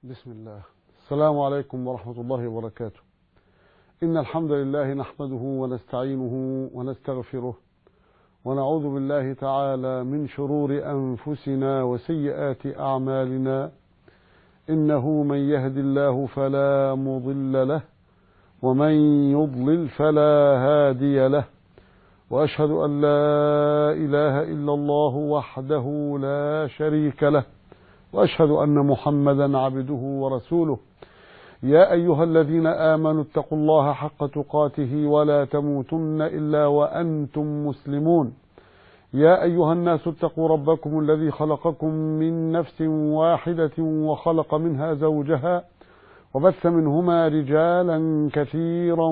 بسم الله السلام عليكم ورحمة الله وبركاته إن الحمد لله نحمده ونستعينه ونستغفره ونعوذ بالله تعالى من شرور أنفسنا وسيئات أعمالنا إنه من يهد الله فلا مضل له ومن يضلل فلا هادي له وأشهد أن لا إله إلا الله وحده لا شريك له وأشهد أن محمدا عبده ورسوله يا أيها الذين آمنوا اتقوا الله حق تقاته ولا تموتن إلا وأنتم مسلمون يا أيها الناس اتقوا ربكم الذي خلقكم من نفس واحدة وخلق منها زوجها وبث منهما رجالا كثيرا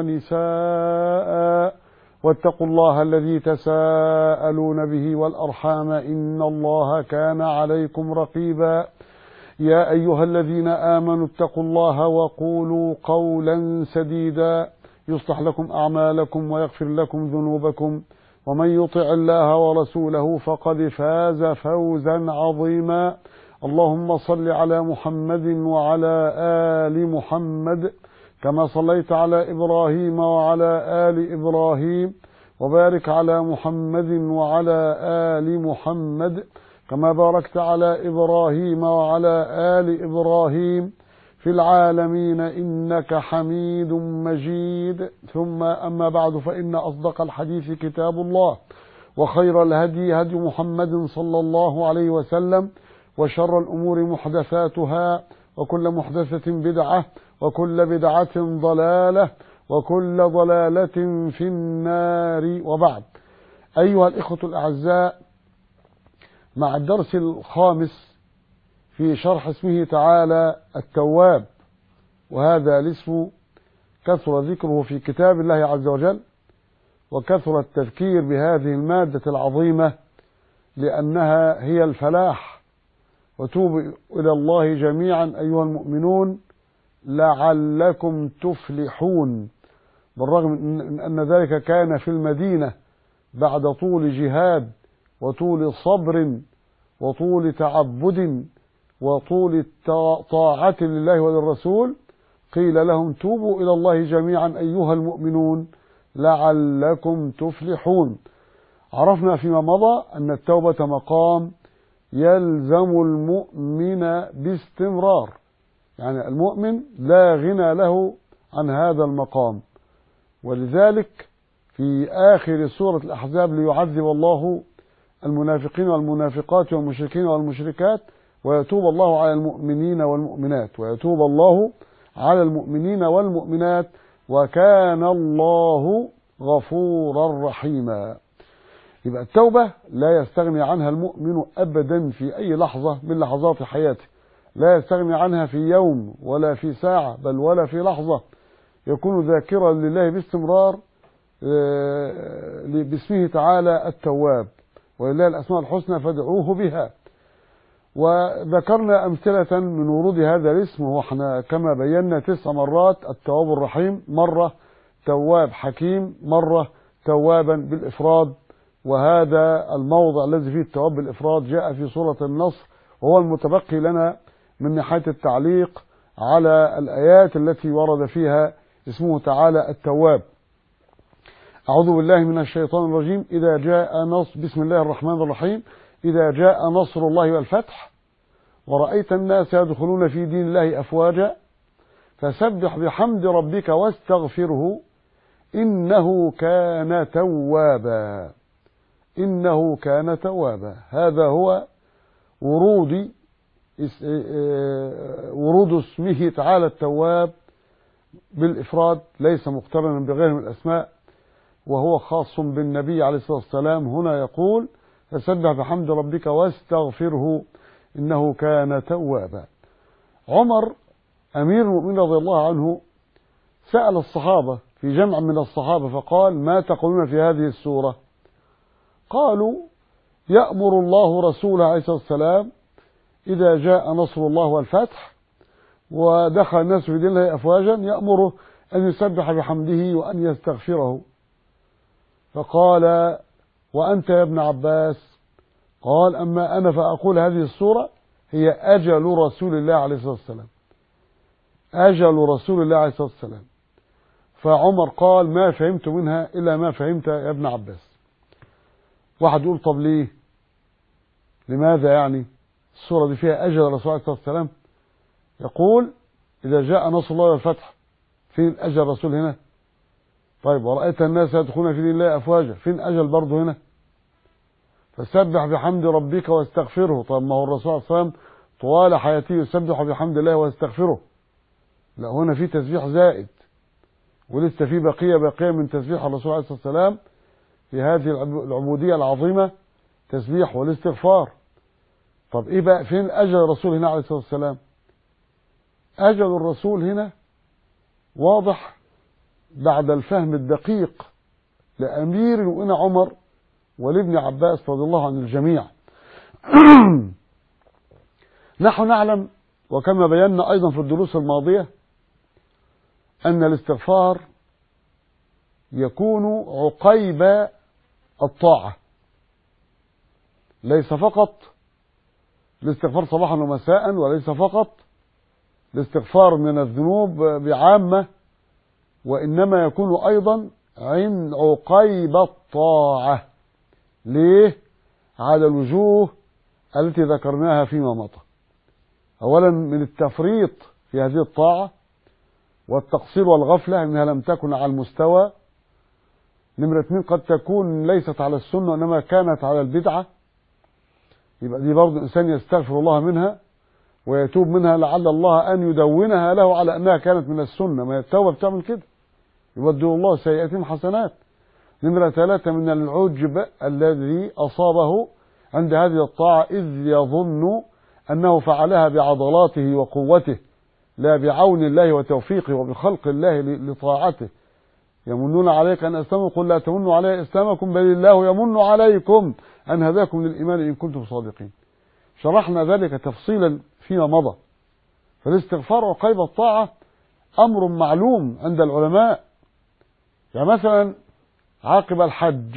ونساء واتقوا الله الذي تساءلون به والأرحام إن الله كان عليكم رقيبا يا أيها الذين آمنوا اتقوا الله وقولوا قولا سديدا يصلح لكم أعمالكم ويغفر لكم ذنوبكم ومن يطع الله ورسوله فقد فاز فوزا عظيما اللهم صل على محمد وعلى آل محمد كما صليت على إبراهيم وعلى آل إبراهيم وبارك على محمد وعلى آل محمد كما باركت على إبراهيم وعلى آل إبراهيم في العالمين إنك حميد مجيد ثم أما بعد فإن أصدق الحديث كتاب الله وخير الهدي هدي محمد صلى الله عليه وسلم وشر الأمور محدثاتها وكل محدثة بدعة وكل بدعة ضلالة وكل ضلالة في النار وبعد أيها الإخوة الأعزاء مع الدرس الخامس في شرح اسمه تعالى التواب وهذا الاسم كثر ذكره في كتاب الله عز وجل وكثر التذكير بهذه المادة العظيمة لأنها هي الفلاح وتوبوا إلى الله جميعا أيها المؤمنون لعلكم تفلحون بالرغم من أن ذلك كان في المدينة بعد طول جهاد وطول صبر وطول تعبد وطول طاعة لله وللرسول قيل لهم توبوا إلى الله جميعا أيها المؤمنون لعلكم تفلحون عرفنا فيما مضى أن التوبة مقام يلزم المؤمن باستمرار يعني المؤمن لا غنى له عن هذا المقام ولذلك في آخر سورة الأحزاب ليعذب الله المنافقين والمنافقات والمشركين والمشركات ويتوب الله على المؤمنين والمؤمنات ويتوب الله على المؤمنين والمؤمنات وكان الله غفورا رحيما يبقى التوبة لا يستغني عنها المؤمن أبدا في أي لحظة من لحظات حياته لا يستغني عنها في يوم ولا في ساعة بل ولا في لحظة يكون ذاكرا لله باستمرار باسمه تعالى التواب ولله الأسماء الحسنى فادعوه بها وذكرنا أمثلة من ورود هذا الاسم واحنا كما بينا تسع مرات التواب الرحيم مرة تواب حكيم مرة توابا بالإفراد وهذا الموضع الذي فيه التواب بالإفراد جاء في سورة النصر وهو المتبقي لنا من ناحية التعليق على الآيات التي ورد فيها اسمه تعالى التواب أعوذ بالله من الشيطان الرجيم إذا جاء نصر بسم الله الرحمن الرحيم إذا جاء نصر الله والفتح ورأيت الناس يدخلون في دين الله أفواجا فسبح بحمد ربك واستغفره إنه كان توابا إنه كان توابا هذا هو ورود ورود اسمه تعالى التواب بالإفراد ليس مقترنا بغيره من الأسماء وهو خاص بالنبي عليه الصلاة والسلام هنا يقول فسبح بحمد ربك واستغفره إنه كان توابا عمر أمير المؤمنين رضي الله عنه سأل الصحابة في جمع من الصحابة فقال ما تقولون في هذه السورة قالوا يأمر الله رسوله عليه الصلاة والسلام إذا جاء نصر الله والفتح ودخل الناس في دين الله أفواجا يأمره أن يسبح بحمده وأن يستغفره فقال وأنت يا ابن عباس قال أما أنا فأقول هذه السورة هي أجل رسول الله عليه الصلاة والسلام أجل رسول الله عليه الصلاة والسلام فعمر قال ما فهمت منها إلا ما فهمت يا ابن عباس واحد يقول طب ليه لماذا يعني الصورة دي فيها أجل الرسول عليه الصلاة والسلام يقول إذا جاء نصر الله والفتح فين أجل الرسول هنا طيب ورأيت الناس يدخلون في دين الله أفواجا فين أجل برضه هنا فسبح بحمد ربك واستغفره طب ما هو الرسول صلى الله عليه وسلم طوال حياته يسبح بحمد الله ويستغفره لا هنا في تسبيح زائد ولسه في بقية بقية من تسبيح الرسول عليه الصلاة والسلام في هذه العبودية العظيمة تسبيح والاستغفار طب ايه بقى فين اجل الرسول هنا عليه الصلاة والسلام اجل الرسول هنا واضح بعد الفهم الدقيق لأمير وإن عمر ولابن عباس رضي الله عن الجميع نحن نعلم وكما بينا أيضا في الدروس الماضية أن الاستغفار يكون عقيب الطاعة ليس فقط الاستغفار صباحا ومساء وليس فقط الاستغفار من الذنوب بعامة وإنما يكون أيضا عند عقيب الطاعة ليه على الوجوه التي ذكرناها فيما مضى أولا من التفريط في هذه الطاعة والتقصير والغفلة أنها لم تكن على المستوى نمرة اثنين قد تكون ليست على السنة وإنما كانت على البدعة يبقى دي برضه الإنسان يستغفر الله منها ويتوب منها لعل الله أن يدونها له على أنها كانت من السنة ما التوبة بتعمل كده يبدل الله سيئات حسنات نمرة ثلاثة من العجب الذي أصابه عند هذه الطاعة إذ يظن أنه فعلها بعضلاته وقوته لا بعون الله وتوفيقه وبخلق الله لطاعته يمنون عليك أن أسلموا قل لا تمنوا علي إسلامكم بل الله يمن عليكم أن هداكم للإيمان إن كنتم صادقين شرحنا ذلك تفصيلا فيما مضى فالاستغفار وقيب الطاعة أمر معلوم عند العلماء يعني مثلا عاقب الحج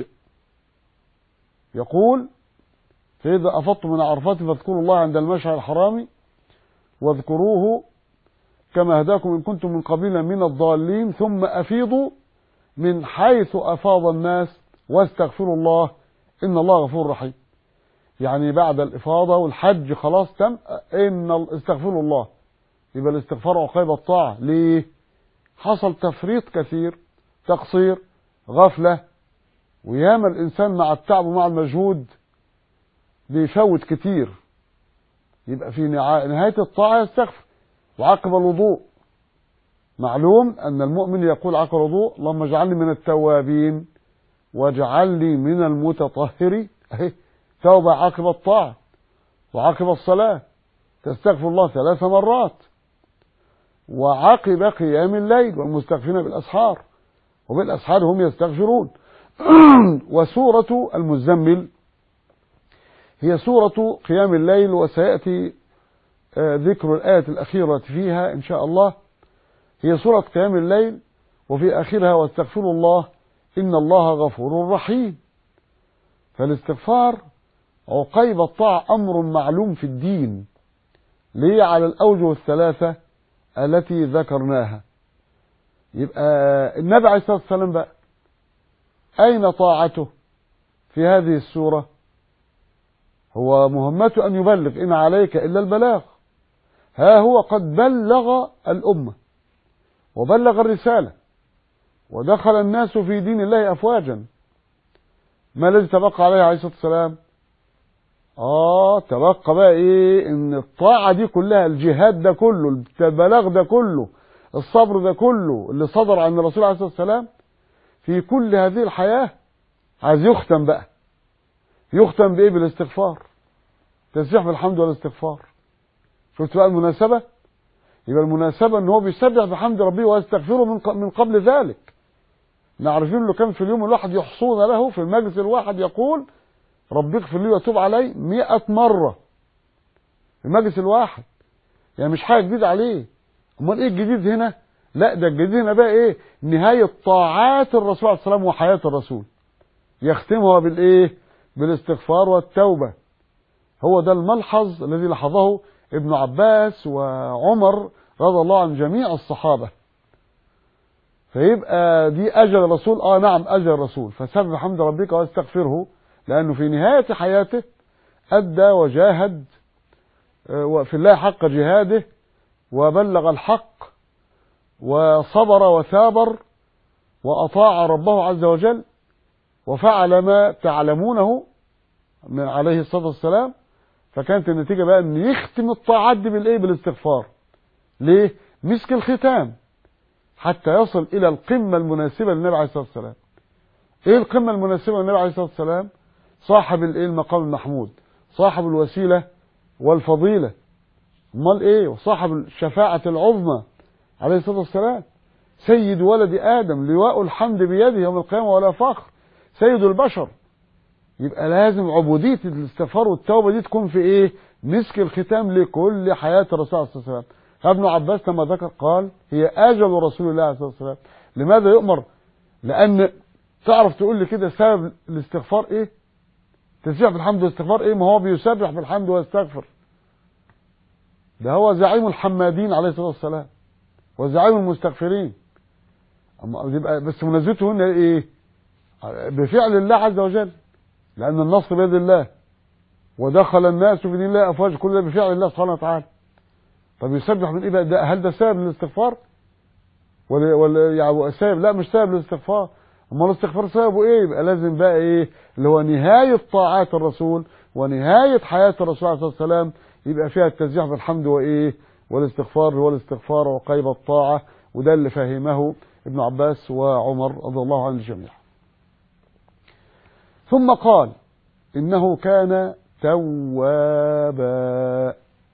يقول فإذا أفضتم من عرفات فاذكروا الله عند المشعر الحرام واذكروه كما هداكم إن كنتم من قبيل من الضالين ثم أفيضوا من حيث أفاض الناس واستغفروا الله إن الله غفور رحيم يعني بعد الإفاضة والحج خلاص تم إن استغفروا الله يبقى الاستغفار عقيب الطاعة ليه حصل تفريط كثير تقصير غفلة وياما الإنسان مع التعب ومع المجهود بيفوت كتير يبقى في نهاية الطاعة يستغفر وعقب الوضوء معلوم أن المؤمن يقول عقب الوضوء اللهم اجعلني من التوابين واجعلني من المتطهرين اهي توبة عقب الطاعة وعقب الصلاة تستغفر الله ثلاث مرات وعقب قيام الليل والمستغفرين بالأسحار وبالأسحار هم يستغفرون وسورة المزمل هي سورة قيام الليل وسيأتي ذكر الآية الأخيرة فيها إن شاء الله هي سورة قيام الليل وفي آخرها واستغفروا الله إن الله غفور رحيم فالاستغفار عقيب الطاعة أمر معلوم في الدين ليه على الأوجه الثلاثة التي ذكرناها يبقى النبي عليه الصلاة والسلام بقى أين طاعته في هذه السورة هو مهمته أن يبلغ إن عليك إلا البلاغ ها هو قد بلغ الأمة وبلغ الرسالة ودخل الناس في دين الله أفواجا ما الذي تبقى عليه عليه الصلاة والسلام آه تبقى بقى إيه إن الطاعة دي كلها الجهاد ده كله البلاغ ده كله الصبر ده كله اللي صدر عن الرسول عليه الصلاة والسلام في كل هذه الحياة عايز يختم بقى يختم بإيه بالاستغفار تسبيح بالحمد والاستغفار شفت بقى المناسبة يبقى المناسبة ان هو بيسبح بحمد ربه ويستغفره من من قبل ذلك نعرفين له كم في اليوم الواحد يحصون له في المجلس الواحد يقول ربي اغفر لي وتوب علي مئة مرة في المجلس الواحد يعني مش حاجة جديدة عليه امال ايه الجديد هنا لا ده الجديد هنا بقى ايه نهاية طاعات الرسول عليه السلام وحياة الرسول يختمها بالايه بالاستغفار والتوبة هو ده الملحظ الذي لاحظه ابن عباس وعمر رضي الله عن جميع الصحابة فيبقى دي أجل الرسول آه نعم أجل الرسول فسبح حمد ربك واستغفره لأنه في نهاية حياته أدى وجاهد وفي الله حق جهاده وبلغ الحق وصبر وثابر وأطاع ربه عز وجل وفعل ما تعلمونه من عليه الصلاة والسلام فكانت النتيجة بقى ان يختم الطاعات دي بالايه بالاستغفار ليه مسك الختام حتى يصل الى القمة المناسبة للنبي عليه الصلاة والسلام ايه القمة المناسبة للنبي عليه الصلاة والسلام صاحب الايه المقام المحمود صاحب الوسيلة والفضيلة امال ايه وصاحب الشفاعة العظمى عليه الصلاة والسلام سيد ولد آدم لواء الحمد بيده يوم القيامة ولا فخر سيد البشر يبقى لازم عبودية الاستغفار والتوبة دي تكون في ايه مسك الختام لكل حياة الرسول صلى الله عليه وسلم ابن عباس لما ذكر قال هي أجل رسول الله عليه الصلاة والسلام لماذا يؤمر لأن تعرف تقول لي كده سبب الاستغفار ايه تسبيح بالحمد والاستغفار ايه ما هو بيسبح بالحمد ويستغفر ده هو زعيم الحمادين عليه الصلاة والسلام وزعيم المستغفرين أما يبقى بس منزلته هنا ايه بفعل الله عز وجل لأن النصر بيد الله ودخل الناس في دين الله أفواج كل ده بفعل الله سبحانه وتعالى طب يسبح من إيه بقى ده هل ده سبب للاستغفار ولا ولا يعني سبب لا مش سبب للاستغفار امال الاستغفار سببه ايه يبقى لازم بقى ايه اللي هو نهاية طاعات الرسول ونهاية حياة الرسول عليه الصلاة والسلام يبقى فيها التسبيح بالحمد وايه والاستغفار هو الاستغفار وقيب الطاعة وده اللي فهمه ابن عباس وعمر رضي الله عن الجميع ثم قال إنه كان توابا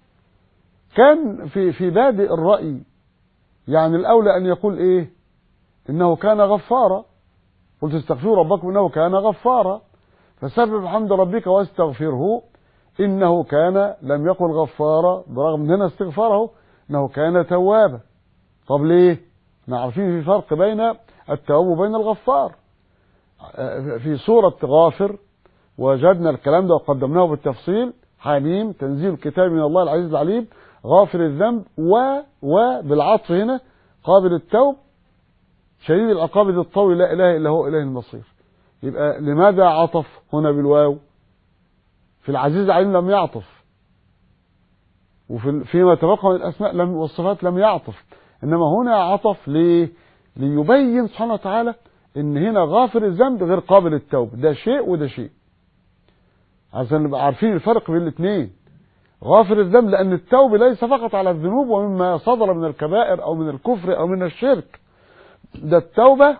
كان في في بادئ الرأي يعني الأولى أن يقول إيه إنه كان غفارا قلت استغفروا ربكم إنه كان غفارا فسبب حمد ربك واستغفره إنه كان لم يقل غفارا برغم من هنا استغفاره إنه كان توابا طب ليه؟ احنا عارفين في فرق بين التواب وبين الغفار في سورة غافر وجدنا الكلام ده وقدمناه بالتفصيل حميم تنزيل الكتاب من الله العزيز العليم غافر الذنب و وبالعطف هنا قابل التوب شديد العقاب ذي الطول لا اله الا هو اله المصير يبقى لماذا عطف هنا بالواو في العزيز العليم لم يعطف وفي فيما تبقى من الاسماء لم والصفات لم يعطف انما هنا عطف ليه ليبين سبحانه وتعالى ان هنا غافر الذنب غير قابل التوبه ده شيء وده شيء عشان نبقى عارفين الفرق بين الاثنين غافر الذنب لان التوبه ليس فقط على الذنوب ومما صدر من الكبائر او من الكفر او من الشرك ده التوبه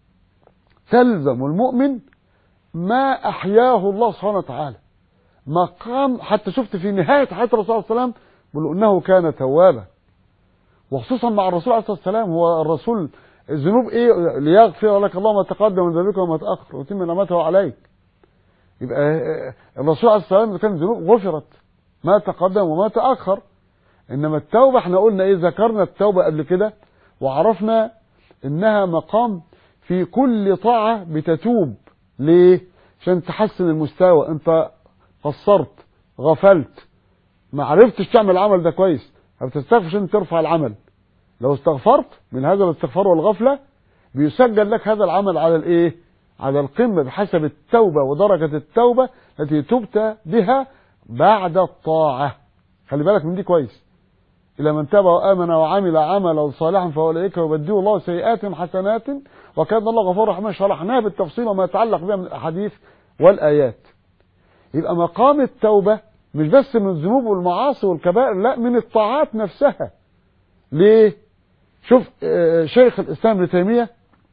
تلزم المؤمن ما احياه الله سبحانه وتعالى مقام حتى شفت في نهايه حياه الرسول صلى الله عليه وسلم بيقول انه كان توابا وخصوصا مع الرسول عليه الصلاه والسلام هو الرسول الذنوب ايه ليغفر لك الله ما تقدم من ذنبك وما تاخر ويتم نعمته عليك يبقى الرسول عليه الصلاه والسلام كان ذنوب غفرت ما تقدم وما تاخر انما التوبه احنا قلنا ايه ذكرنا التوبه قبل كده وعرفنا انها مقام في كل طاعه بتتوب ليه عشان تحسن المستوى انت قصرت غفلت ما عرفتش تعمل العمل ده كويس فبتستغفر عشان ترفع العمل لو استغفرت من هذا الاستغفار والغفلة بيسجل لك هذا العمل على الايه على القمة بحسب التوبة ودرجة التوبة التي تبت بها بعد الطاعة خلي بالك من دي كويس إلى من تاب وآمن وعمل عملا صالحا فأولئك يبدل الله سيئاتهم حسنات وكان الله غفور رحيما شرحناها بالتفصيل وما يتعلق بها من الأحاديث والآيات يبقى مقام التوبة مش بس من الذنوب والمعاصي والكبائر لا من الطاعات نفسها ليه شوف شيخ الإسلام ابن تيمية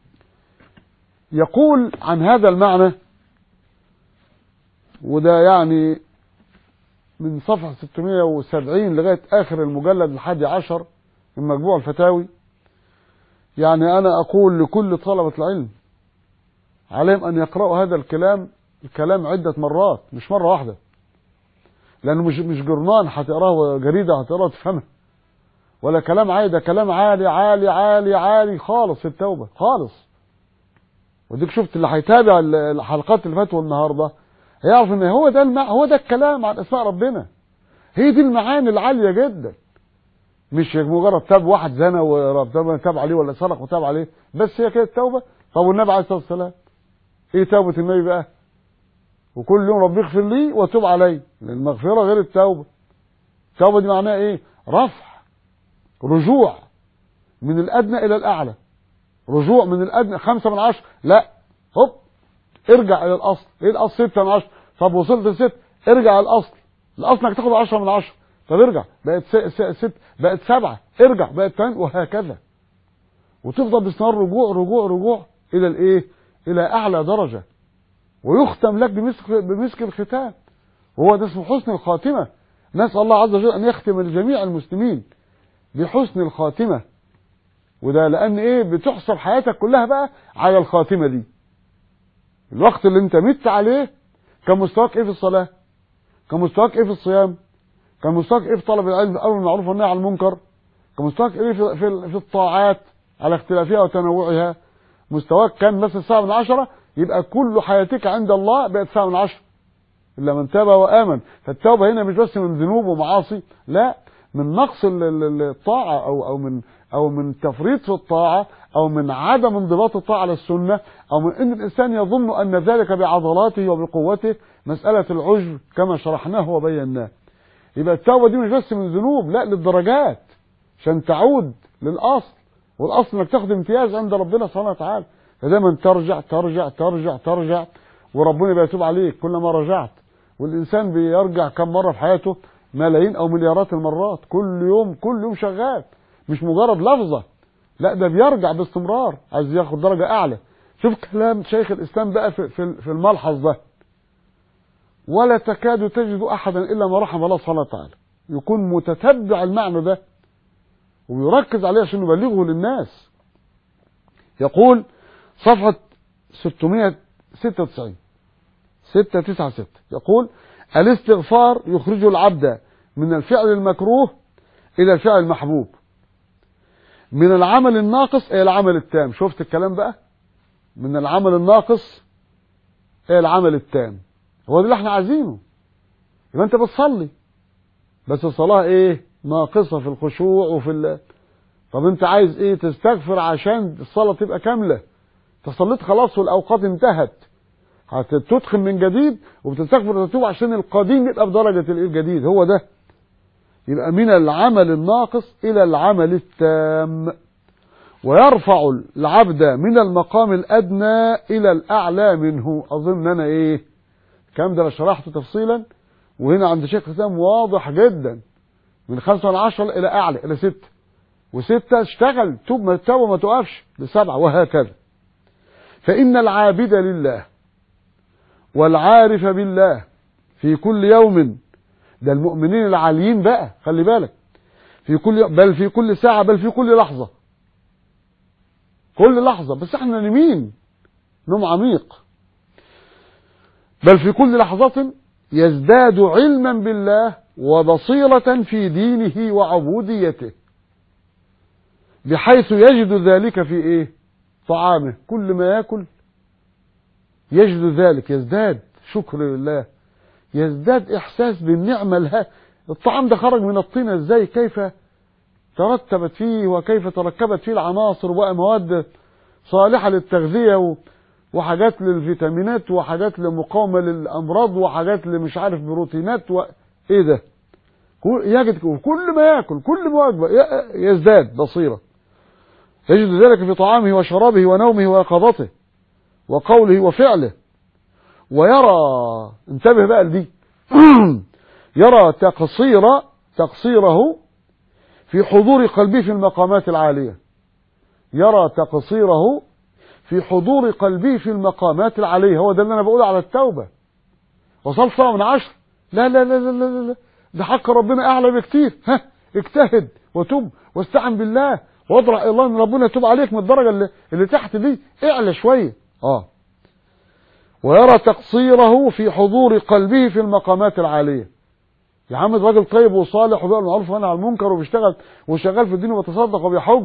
يقول عن هذا المعنى وده يعني من صفحة 670 لغاية آخر المجلد الحادي عشر من مجموع الفتاوي يعني أنا أقول لكل طلبة العلم عليهم أن يقرأوا هذا الكلام الكلام عدة مرات مش مرة واحدة لأنه مش مش جرنان هتقراه جريدة هتقراه تفهمها ولا كلام عادي ده كلام عالي عالي عالي عالي خالص في التوبة خالص وديك شفت اللي هيتابع الحلقات اللي فاتوا النهارده هيعرف ان هو ده المع... هو ده الكلام عن اسماء ربنا هي دي المعاني العاليه جدا مش مجرد تاب واحد زنى وربنا تاب عليه ولا سرق وتاب عليه بس هي كده التوبه طب والنبي عليه الصلاه والسلام ايه توبه النبي بقى وكل يوم ربي اغفر لي وتوب علي المغفره غير التوبه التوبه دي معناها ايه رفع رجوع من الادنى الى الاعلى رجوع من الادنى خمسة من عشر لا هوب ارجع الى الاصل ايه الاصل ستة من عشر طب وصلت لست ارجع الاصل الاصل انك تاخد عشرة من عشرة طب ارجع بقت س... س... ست بقت سبعة ارجع بقت ثمان وهكذا وتفضل باستمرار رجوع رجوع رجوع الى الايه الى اعلى درجة ويختم لك بمسك بمسك الختام وهو ده اسمه حسن الخاتمة نسأل الله عز وجل أن يختم لجميع المسلمين بحسن الخاتمة وده لأن إيه بتحسب حياتك كلها بقى على الخاتمة دي الوقت اللي أنت مت عليه كان مستواك إيه في الصلاة كان مستواك إيه في الصيام كان مستواك إيه في طلب العلم الأمر بالمعروف والنهي عن المنكر كان مستواك إيه في, في, في الطاعات على اختلافها وتنوعها مستواك كان بس الساعة من عشرة يبقى كل حياتك عند الله بقت ساعة من عشرة إلا من تاب وآمن فالتوبة هنا مش بس من ذنوب ومعاصي لا من نقص الطاعة أو أو من أو من تفريط في الطاعة أو من عدم انضباط الطاعة على السنة أو من أن الإنسان يظن أن ذلك بعضلاته وبقوته مسألة العجب كما شرحناه وبيناه يبقى التوبة دي مش بس من ذنوب لا للدرجات عشان تعود للأصل والأصل إنك تاخد امتياز عند ربنا سبحانه وتعالى فدايما ترجع ترجع ترجع ترجع وربنا بيتوب عليك كلما رجعت والإنسان بيرجع كم مرة في حياته ملايين او مليارات المرات كل يوم كل يوم شغال مش مجرد لفظه لا ده بيرجع باستمرار عايز ياخد درجه اعلى شوف كلام شيخ الاسلام بقى في في, في الملحظ ده ولا تكاد تجد احدا الا ما رحم الله سبحانه وتعالى يكون متتبع المعنى ده ويركز عليه عشان يبلغه للناس يقول صفحة 696 696 يقول الاستغفار يخرج العبد من الفعل المكروه إلى الفعل المحبوب من العمل الناقص إلى العمل التام شفت الكلام بقى من العمل الناقص إلى العمل التام هو ده اللي احنا عايزينه يبقى انت بتصلي بس الصلاة ايه ناقصة في الخشوع وفي ال... طب انت عايز ايه تستغفر عشان الصلاة تبقى كاملة تصليت خلاص والأوقات انتهت هتدخل من جديد وبتستغفر وتتوب عشان القديم يبقى بدرجة الجديد هو ده يبقى من العمل الناقص إلى العمل التام ويرفع العبد من المقام الأدنى إلى الأعلى منه أظن أنا إيه الكلام ده أنا شرحته تفصيلا وهنا عند شيخ الإسلام واضح جدا من خمسة من عشرة إلى أعلى إلى ستة وستة اشتغل توب ما توب ما تقفش لسبعة وهكذا فإن العابد لله والعارف بالله في كل يوم ده المؤمنين العاليين بقى خلي بالك في كل بل في كل ساعة بل في كل لحظة كل لحظة بس احنا نمين نوم عميق بل في كل لحظة يزداد علما بالله وبصيرة في دينه وعبوديته بحيث يجد ذلك في ايه طعامه كل ما ياكل يجد ذلك يزداد شكر لله يزداد إحساس بالنعمة لها الطعام ده خرج من الطينة إزاي كيف ترتبت فيه وكيف تركبت فيه العناصر وبقى مواد صالحة للتغذية وحاجات للفيتامينات وحاجات لمقاومة للأمراض وحاجات لمش عارف بروتينات و... إيه ده يجد كل ما يأكل كل ما وجبة يزداد بصيرة يجد ذلك في طعامه وشرابه ونومه ويقظته وقوله وفعله ويرى انتبه بقى لدي يرى تقصير تقصيره في حضور قلبه في المقامات العالية يرى تقصيره في حضور قلبه في المقامات العالية هو ده اللي أنا بقوله على التوبة وصل ساعة من عشر لا لا لا لا لا, لا. ده حق ربنا أعلى بكتير ها اجتهد وتوب واستعن بالله واضرع الله ان ربنا يتوب عليك من الدرجة اللي, اللي تحت دي اعلى شوية اه ويرى تقصيره في حضور قلبه في المقامات العالية يا عم راجل طيب وصالح وبيعمل معروف وانا على المنكر وبيشتغل وشغال في الدين وبيتصدق وبيحج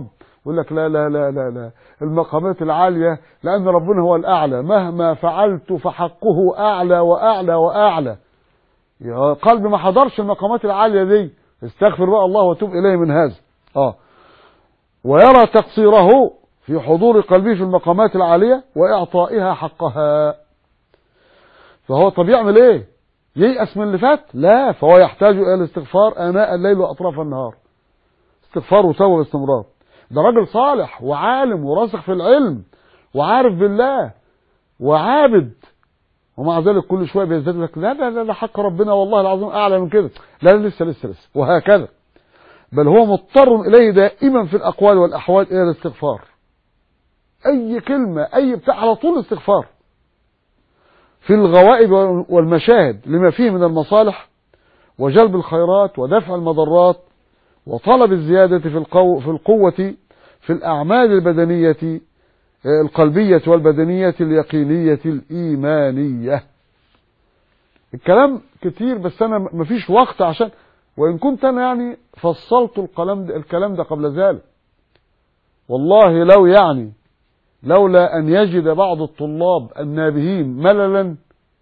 يقول لك لا لا لا لا لا المقامات العالية لأن ربنا هو الأعلى مهما فعلت فحقه أعلى وأعلى وأعلى يا قلبي ما حضرش المقامات العالية دي استغفر بقى الله وتوب إليه من هذا اه ويرى تقصيره في حضور قلبه في المقامات العالية وإعطائها حقها فهو طب يعمل ايه ييأس من اللي فات لا فهو يحتاج إلى الاستغفار آناء الليل وأطراف النهار استغفار وتوبة باستمرار ده راجل صالح وعالم وراسخ في العلم وعارف بالله وعابد ومع ذلك كل شويه بيزداد لك لا لا لا ده حق ربنا والله العظيم اعلى من كده لا لا لسه لسه لسه وهكذا بل هو مضطر اليه دائما في الاقوال والاحوال الى الاستغفار اي كلمه اي بتاع على طول استغفار في الغوائب والمشاهد لما فيه من المصالح وجلب الخيرات ودفع المضرات وطلب الزيادة في القو في القوة في الأعمال البدنية القلبية والبدنية اليقينية الإيمانية الكلام كتير بس أنا مفيش وقت عشان وإن كنت أنا يعني فصلت الكلام ده, الكلام ده قبل ذلك والله لو يعني لولا أن يجد بعض الطلاب النابهين مللا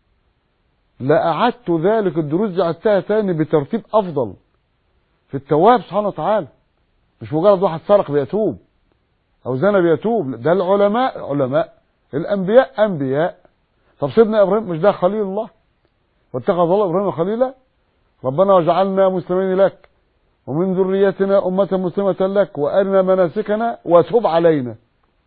لأعدت ذلك الدروس دي عدتها تاني بترتيب أفضل في التواب سبحانه وتعالى مش مجرد واحد سرق بيتوب او زنى بيتوب ده العلماء علماء الانبياء انبياء طب سيدنا ابراهيم مش ده خليل الله واتخذ الله ابراهيم خليلا ربنا وجعلنا مسلمين لك ومن ذريتنا أمة مسلمة لك وأرنا مناسكنا وتب علينا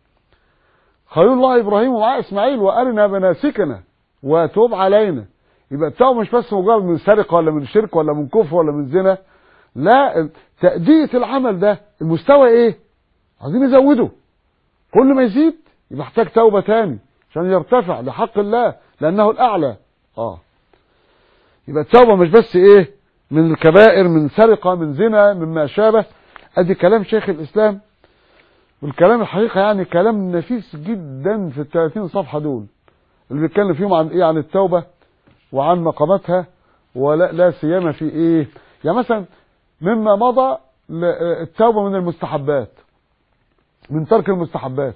خليل الله إبراهيم ومعاه إسماعيل وأرنا مناسكنا وتب علينا يبقى التوبة مش بس مجرد من سرقة ولا من شرك ولا من كفر ولا من زنا لا تأدية العمل ده المستوى ايه عايزين يزوده كل ما يزيد يبقى محتاج توبة تاني عشان يرتفع لحق الله لأنه الأعلى اه يبقى التوبة مش بس ايه من الكبائر من سرقة من زنا مما شابه ادي كلام شيخ الاسلام والكلام الحقيقة يعني كلام نفيس جدا في الثلاثين صفحة دول اللي بيتكلم فيهم عن ايه عن التوبة وعن مقاماتها ولا لا سيما في ايه يعني مثلا مما مضى التوبة من المستحبات من ترك المستحبات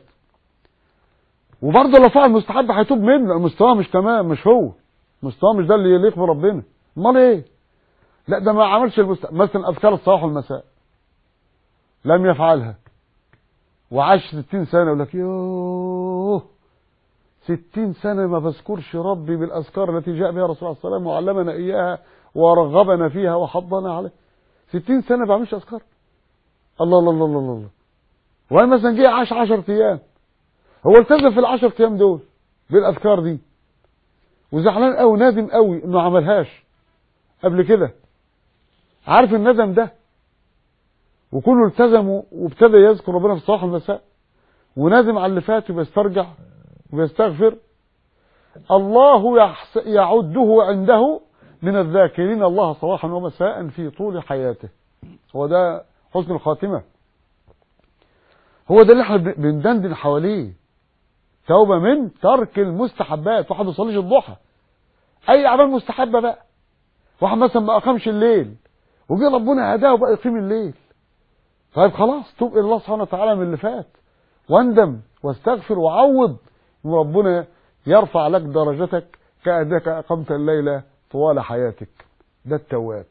وبرضه لو فعل مستحب هيتوب منه المستوى مش تمام مش هو مستوى مش ده اللي يليق بربنا امال ايه لا ده ما عملش المست... مثلا اذكار الصباح والمساء لم يفعلها وعاش 60 سنه يقول لك يوه 60 سنه ما بذكرش ربي بالاذكار التي جاء بها الرسول صلى الله عليه وسلم وعلمنا اياها ورغبنا فيها وحضنا عليه 60 سنه ما بعملش اذكار الله الله الله الله الله وانا مثلا جه عاش 10 ايام هو التزم في ال 10 ايام دول بالاذكار دي وزعلان قوي نادم قوي انه عملهاش قبل كده عارف الندم ده وكله التزم وابتدى يذكر ربنا في الصباح والمساء ونادم على اللي فات وبيسترجع وبيستغفر الله يعده عنده من الذاكرين الله صباحا ومساء في طول حياته هو ده حسن الخاتمة هو ده اللي احنا بندندن حواليه توبة من ترك المستحبات واحد ما يصليش الضحى اي اعمال مستحبة بقى واحد مثلا ما اقامش الليل وجه ربنا هداه وبقى يقيم الليل طيب خلاص توب الى الله سبحانه وتعالى من اللي فات واندم واستغفر وعوض وربنا يرفع لك درجتك كأنك أقمت الليلة طوال حياتك ده التواب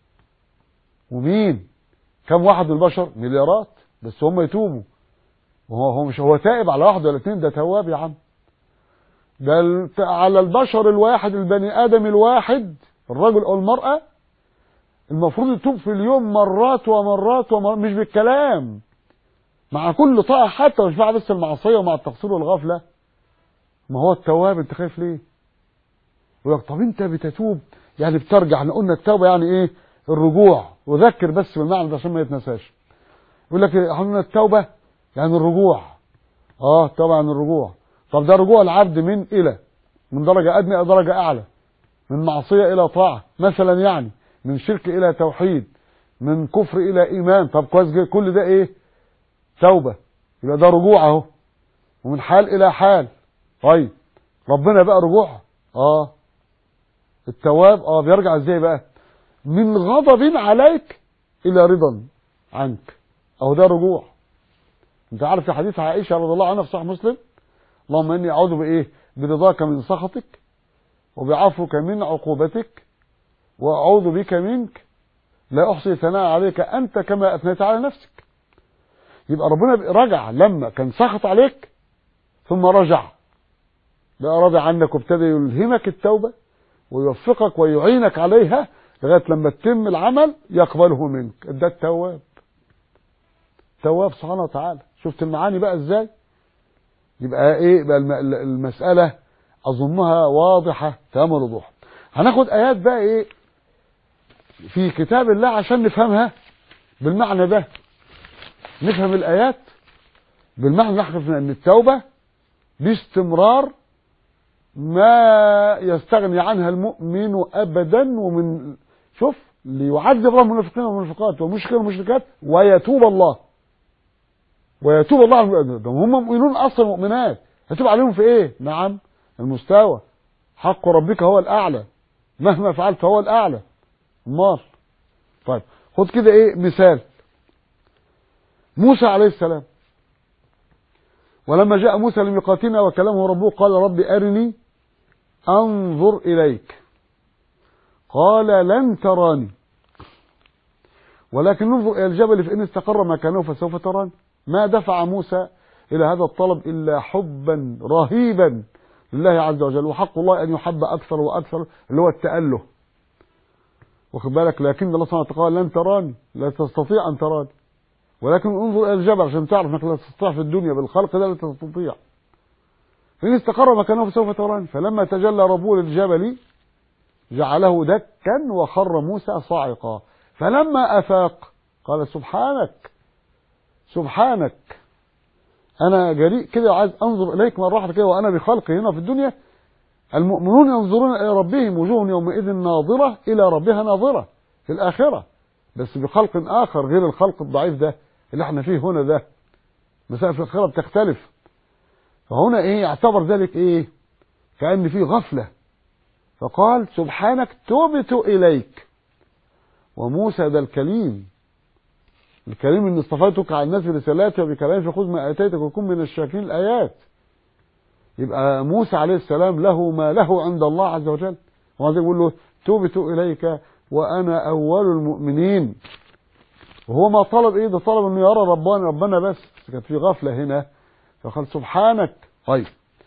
ومين كم واحد من البشر مليارات بس هم يتوبوا وهو هو مش هو تائب على واحد ولا اتنين ده تواب يا عم ده على البشر الواحد البني ادم الواحد الرجل او المرأة المفروض يتوب في اليوم مرات ومرات ومرات مش بالكلام مع كل طاعة حتى مش مع بس المعصية ومع التقصير والغفلة ما هو التواب انت خايف ليه يقول لك طب انت بتتوب يعني بترجع احنا قلنا التوبة يعني ايه الرجوع وذكر بس بالمعنى ده عشان ما يتنساش يقول لك احنا قلنا التوبة يعني الرجوع اه طبعا الرجوع طب ده رجوع العبد من الى من درجة ادنى الى درجة اعلى من معصية الى طاعة مثلا يعني من شرك الى توحيد من كفر الى ايمان طب كويس كل ده ايه توبة يبقى ده رجوع اهو ومن حال الى حال طيب ربنا بقى رجوع اه التواب اه بيرجع ازاي بقى من غضب عليك الى رضا عنك اهو ده رجوع انت عارف في حديث عائشه رضي الله عنها في صحيح مسلم اللهم اني اعوذ بايه برضاك من سخطك وبعفوك من عقوبتك واعوذ بك منك لا احصي ثناء عليك انت كما اثنيت على نفسك يبقى ربنا رجع لما كان سخط عليك ثم رجع بقى راضي عنك وابتدى يلهمك التوبه ويوفقك ويعينك عليها لغايه لما تتم العمل يقبله منك ده التواب تواب سبحانه وتعالى شفت المعاني بقى ازاي يبقى ايه بقى المساله اظنها واضحه تمام الوضوح هناخد ايات بقى ايه في كتاب الله عشان نفهمها بالمعنى ده نفهم الايات بالمعنى نحرف ان التوبه باستمرار ما يستغني عنها المؤمن ابدا ومن شوف ليعذب الله المنافقين والمنافقات والمشركين والمشركات ويتوب الله ويتوب الله على ده هم مؤمنون اصلا مؤمنات هتوب عليهم في ايه نعم المستوى حق ربك هو الاعلى مهما فعلت فهو الاعلى امال طيب خد كده ايه مثال موسى عليه السلام ولما جاء موسى لميقاتنا وكلمه ربه قال رب ارني انظر اليك قال لن تراني ولكن انظر الى الجبل فان استقر مكانه فسوف تراني ما دفع موسى إلى هذا الطلب إلا حبا رهيبا لله عز وجل وحق الله أن يحب أكثر وأكثر اللي هو التأله واخد بالك لكن الله سبحانه وتعالى لن تراني لا تستطيع أن تراني ولكن انظر إلى الجبل عشان تعرف أنك لا تستطيع في الدنيا بالخلق ده لا تستطيع فإن استقر مكانه فسوف تراني فلما تجلى ربه للجبل جعله دكا وخر موسى صاعقا فلما أفاق قال سبحانك سبحانك انا جريء كده عايز انظر اليك مره واحده كده وانا بخلقي هنا في الدنيا المؤمنون ينظرون الى ربهم وجوه يومئذ ناظره الى ربها ناظره في الاخره بس بخلق اخر غير الخلق الضعيف ده اللي احنا فيه هنا ده مسائل في الاخره بتختلف فهنا ايه يعتبر ذلك ايه كان في غفله فقال سبحانك تبت اليك وموسى ذا الكليم الكريم ان اصطفيتك على الناس برسالاتي وبكلامي فخذ ما اتيتك وكن من الشاكرين الايات يبقى موسى عليه السلام له ما له عند الله عز وجل وهذا يقول له توبت اليك وانا اول المؤمنين وهو ما طلب ايه ده طلب انه يرى ربنا ربنا بس كانت في غفله هنا فقال سبحانك طيب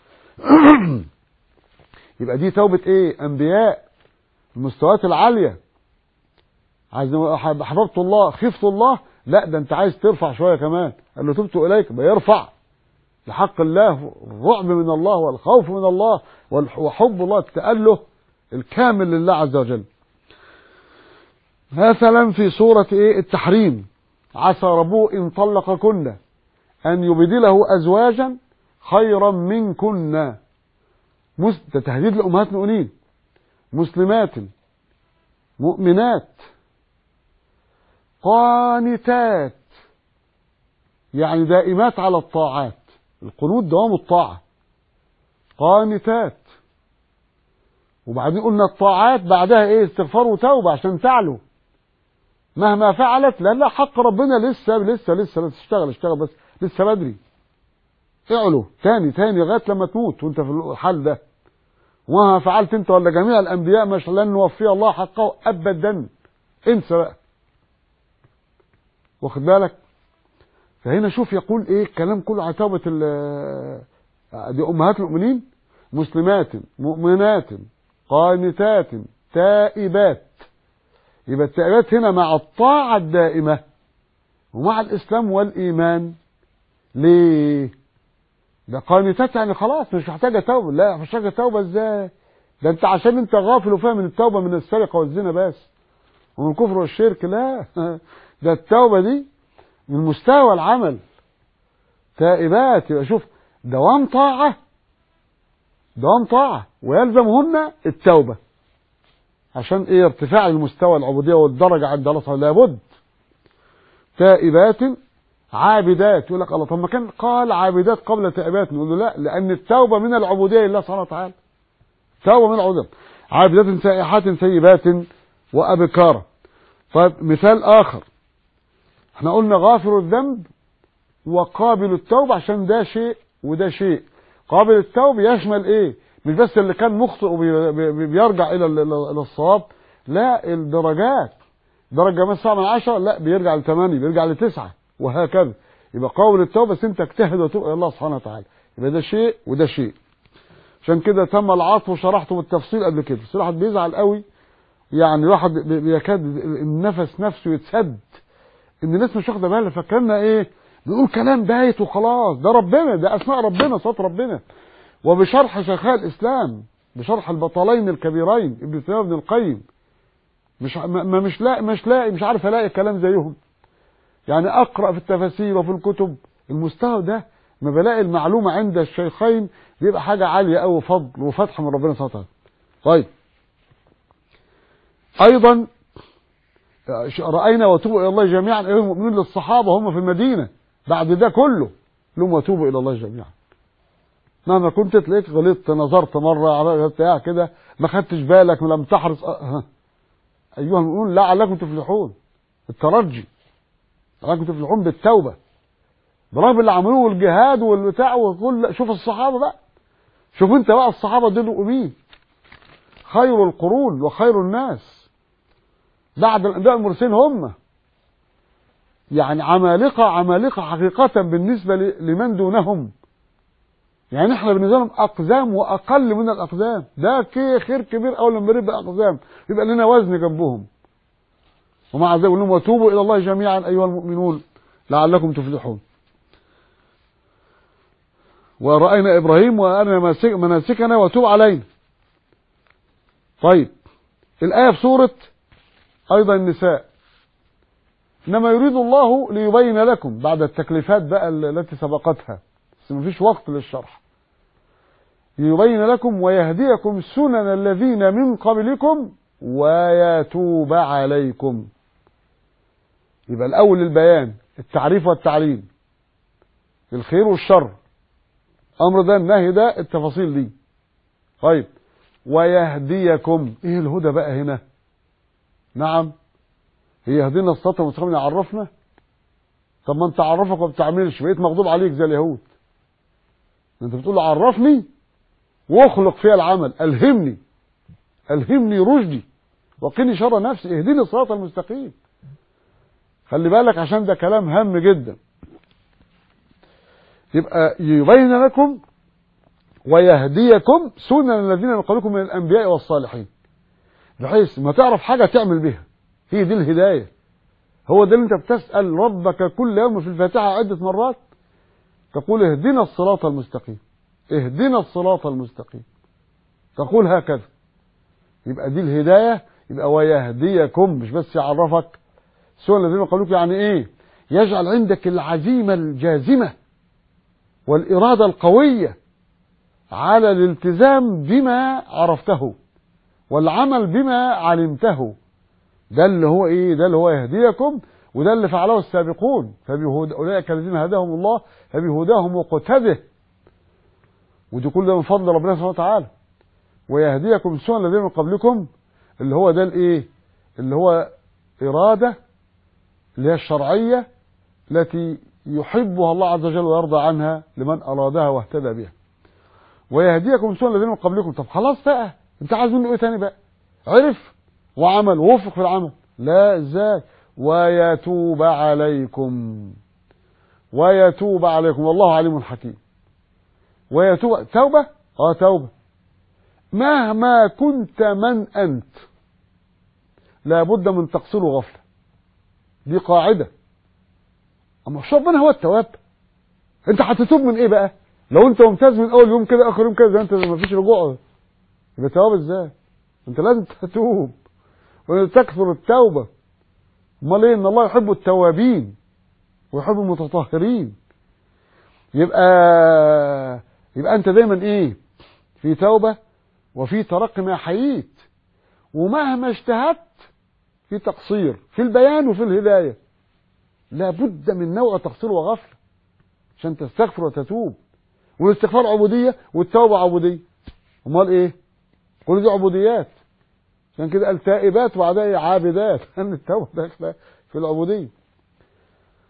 يبقى دي توبه ايه انبياء المستويات العاليه عايز احببت الله خفت الله لا ده انت عايز ترفع شويه كمان قال له تبت اليك بيرفع لحق الله الرعب من الله والخوف من الله وحب الله التأله الكامل لله عز وجل مثلا في سورة ايه التحريم عسى ربه إن طلقكن أن يبدله أزواجا خيرا منكن ده تهديد لأمهات المؤمنين مسلمات مؤمنات قانتات يعني دائمات على الطاعات القنوت دوام الطاعة قانتات وبعدين قلنا الطاعات بعدها ايه استغفار وتوبة عشان تعلو مهما فعلت لا لا حق ربنا لسه لسه لسه لا تشتغل اشتغل بس لسه بدري اعلو تاني تاني لغايه لما تموت وانت في الحال ده وما فعلت انت ولا جميع الانبياء مش لن نوفي الله حقه ابدا انسى بقى واخد بالك فهنا شوف يقول ايه الكلام كله على توبه دي امهات المؤمنين مسلمات مؤمنات قانتات تائبات يبقى التائبات هنا مع الطاعة الدائمة ومع الإسلام والإيمان ليه؟ ده قانتات يعني خلاص مش محتاجة توبة لا مش محتاجة توبة ازاي؟ ده انت عشان انت غافل وفاهم من التوبة من السرقة والزنا بس ومن الكفر والشرك لا ده التوبة دي من مستوى العمل تائبات يبقى شوف دوام طاعة دوام طاعة ويلزمهن التوبة عشان ايه ارتفاع المستوى العبودية والدرجة عند الله سبحانه لابد تائبات عابدات يقول لك الله طب ما كان قال عابدات قبل تائبات نقول له لا لأن التوبة من العبودية لله سبحانه وتعالى توبة من العبودية عابدات سائحات سيبات وأبكارا طيب مثال آخر احنا قلنا غافر الذنب وقابل التوب عشان ده شيء وده شيء قابل التوب يشمل ايه مش بس اللي كان مخطئ وبيرجع الى الى الصواب لا الدرجات درجه مثلا من عشرة لا بيرجع لثمانية بيرجع لتسعة وهكذا يبقى قابل التوبه بس انت اجتهد وتوب الى الله سبحانه وتعالى يبقى ده شيء وده شيء عشان كده تم العطف وشرحته بالتفصيل قبل كده بس الواحد بيزعل قوي يعني الواحد بيكاد النفس نفسه يتسد ان الناس مش واخده بالها فاكرنا ايه بيقول كلام بايت وخلاص ده ربنا ده اسماء ربنا صوت ربنا وبشرح شيخاء الاسلام بشرح البطلين الكبيرين ابن تيميه ابن القيم مش ما مش لاقي مش لاقي مش عارف الاقي كلام زيهم يعني اقرا في التفاسير وفي الكتب المستوى ده ما بلاقي المعلومه عند الشيخين بيبقى حاجه عاليه قوي فضل وفتح من ربنا سبحانه وتعالى طيب ايضا راينا وتوبوا الى الله جميعا ايها المؤمنون للصحابه هم في المدينه بعد ده كله لهم وتوبوا الى الله جميعا مهما كنت تلاقيك غلطت نظرت مره على بتاع كده ما خدتش بالك ولم تحرص أه. ايها المؤمنون لعلكم تفلحون الترجي لعلكم تفلحون بالتوبه برغم اللي عملوه والجهاد والبتاع وكل شوف الصحابه بقى شوف انت بقى الصحابه دول مين خير القرون وخير الناس بعد الانبياء المرسلين هم يعني عمالقه عمالقه حقيقه بالنسبه لمن دونهم يعني احنا بالنسبه لهم اقزام واقل من الاقزام ده كي خير كبير اول لما نبقى اقزام يبقى لنا وزن جنبهم ومع ذلك يقول لهم وتوبوا الى الله جميعا ايها المؤمنون لعلكم تفلحون ورأينا إبراهيم وأرنا مناسكنا وتوب علينا طيب الآية في سورة أيضا النساء إنما يريد الله ليبين لكم بعد التكليفات بقى التي سبقتها بس مفيش وقت للشرح ليبين لكم ويهديكم سنن الذين من قبلكم ويتوب عليكم يبقى الأول البيان التعريف والتعليم الخير والشر امر ده النهي ده التفاصيل دي طيب ويهديكم ايه الهدى بقى هنا نعم هي يهدينا الصراط المستقيم يعرفنا طب ما انت عرفك وما بتعملش بقيت مغضوب عليك زي اليهود انت بتقول له عرفني واخلق فيها العمل الهمني الهمني رشدي وقني شر نفسي اهدني الصراط المستقيم خلي بالك عشان ده كلام هام جدا يبقى يبين لكم ويهديكم سنن الذين من قبلكم من الانبياء والصالحين بحيث ما تعرف حاجه تعمل بها هي دي الهدايه هو ده اللي انت بتسال ربك كل يوم في الفاتحه عده مرات تقول اهدنا الصراط المستقيم اهدنا الصراط المستقيم تقول هكذا يبقى دي الهدايه يبقى ويهديكم مش بس يعرفك سنن الذين من قبلكم يعني ايه يجعل عندك العزيمه الجازمه والإرادة القوية على الالتزام بما عرفته والعمل بما علمته ده اللي هو ايه ده اللي هو يهديكم وده اللي فعله السابقون فبهود اولئك الذين هداهم الله فبهداهم مقتده ودي كل ده من فضل ربنا سبحانه وتعالى ويهديكم سنن الذين من قبلكم اللي هو ده الايه اللي هو اراده اللي هي الشرعيه التي يحبها الله عز وجل ويرضى عنها لمن أرادها واهتدى بها ويهديكم سنن الذين من قبلكم طب خلاص بقى انت عايز منه ايه تاني بقى عرف وعمل ووفق في العمل لا ازاي ويتوب عليكم ويتوب عليكم والله عليم حكيم ويتوب توبة اه توبة مهما كنت من انت لابد من تقصير وغفلة دي قاعدة اما مش ربنا هو التواب انت هتتوب من ايه بقى لو انت ممتاز من اول يوم كده اخر يوم كده زي انت ما فيش رجوع يبقى تواب ازاي انت لازم تتوب وتكثر التوبه امال ايه ان الله يحب التوابين ويحب المتطهرين يبقى يبقى انت دايما ايه في توبه وفي ترقي ما حييت ومهما اجتهدت في تقصير في البيان وفي الهدايه لابد من نوع تقصير وغفله عشان تستغفر وتتوب والاستغفار عبوديه والتوبه عبوديه امال ايه كل دي عبوديات عشان كده قال تائبات وبعدها عابدات لان التوبه داخله في العبوديه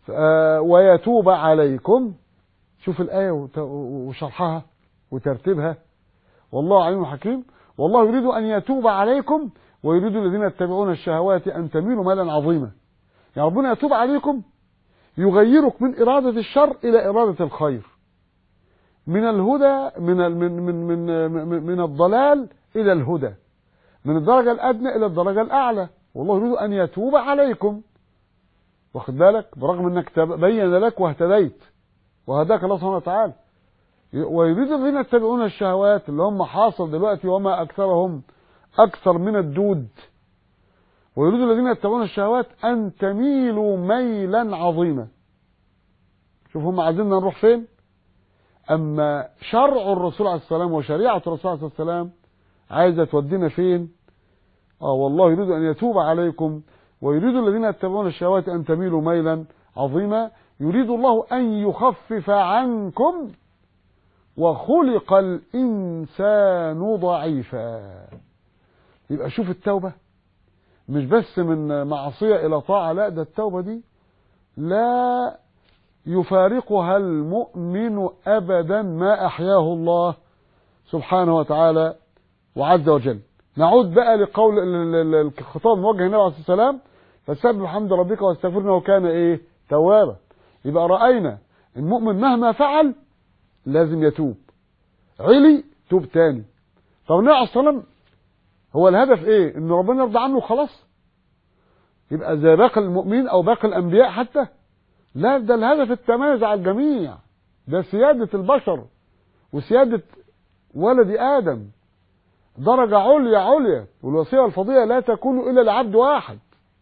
آه، ويتوب عليكم شوف الآية وت- وشرحها وترتيبها والله عليم حكيم والله يريد أن يتوب عليكم ويريد الذين يتبعون الشهوات أن تميلوا ميلا عظيما يعني ربنا يتوب عليكم يغيرك من إرادة الشر إلى إرادة الخير من الهدى من ال- من من من من, من الضلال إلى الهدى من الدرجة الأدنى إلى الدرجة الأعلى والله يريد أن يتوب عليكم واخد بالك برغم أنك تب- بين لك واهتديت وهداك الله سبحانه وتعالى ويريد الذين يتبعون الشهوات اللي هم حاصل دلوقتي وما أكثرهم أكثر من الدود ويريد الذين يتبعون الشهوات أن تميلوا ميلا عظيما شوف هم عايزيننا نروح فين أما شرع الرسول عليه السلام وشريعة الرسول عليه السلام عايزة تودينا فين آه والله يريد أن يتوب عليكم ويريد الذين يتبعون الشهوات أن تميلوا ميلا عظيما يريد الله أن يخفف عنكم وخلق الإنسان ضعيفا يبقى شوف التوبة مش بس من معصية إلى طاعة لا ده التوبة دي لا يفارقها المؤمن أبدا ما أحياه الله سبحانه وتعالى وعز وجل نعود بقى لقول ال- ال- ال- الخطاب الموجه للنبي عليه الصلاة والسلام فسبح حمد ربك واستغفرنا وكان ايه توابا يبقى رأينا المؤمن مهما فعل لازم يتوب علي توب تاني طب النبي عليه الصلاة والسلام هو الهدف ايه ان ربنا يرضى عنه وخلاص يبقى زي باقي المؤمنين او باقي الانبياء حتى لا ده الهدف التميز على الجميع ده سيادة البشر وسيادة ولد آدم درجة عليا عليا والوصية والفضيلة لا تكون إلا لعبد واحد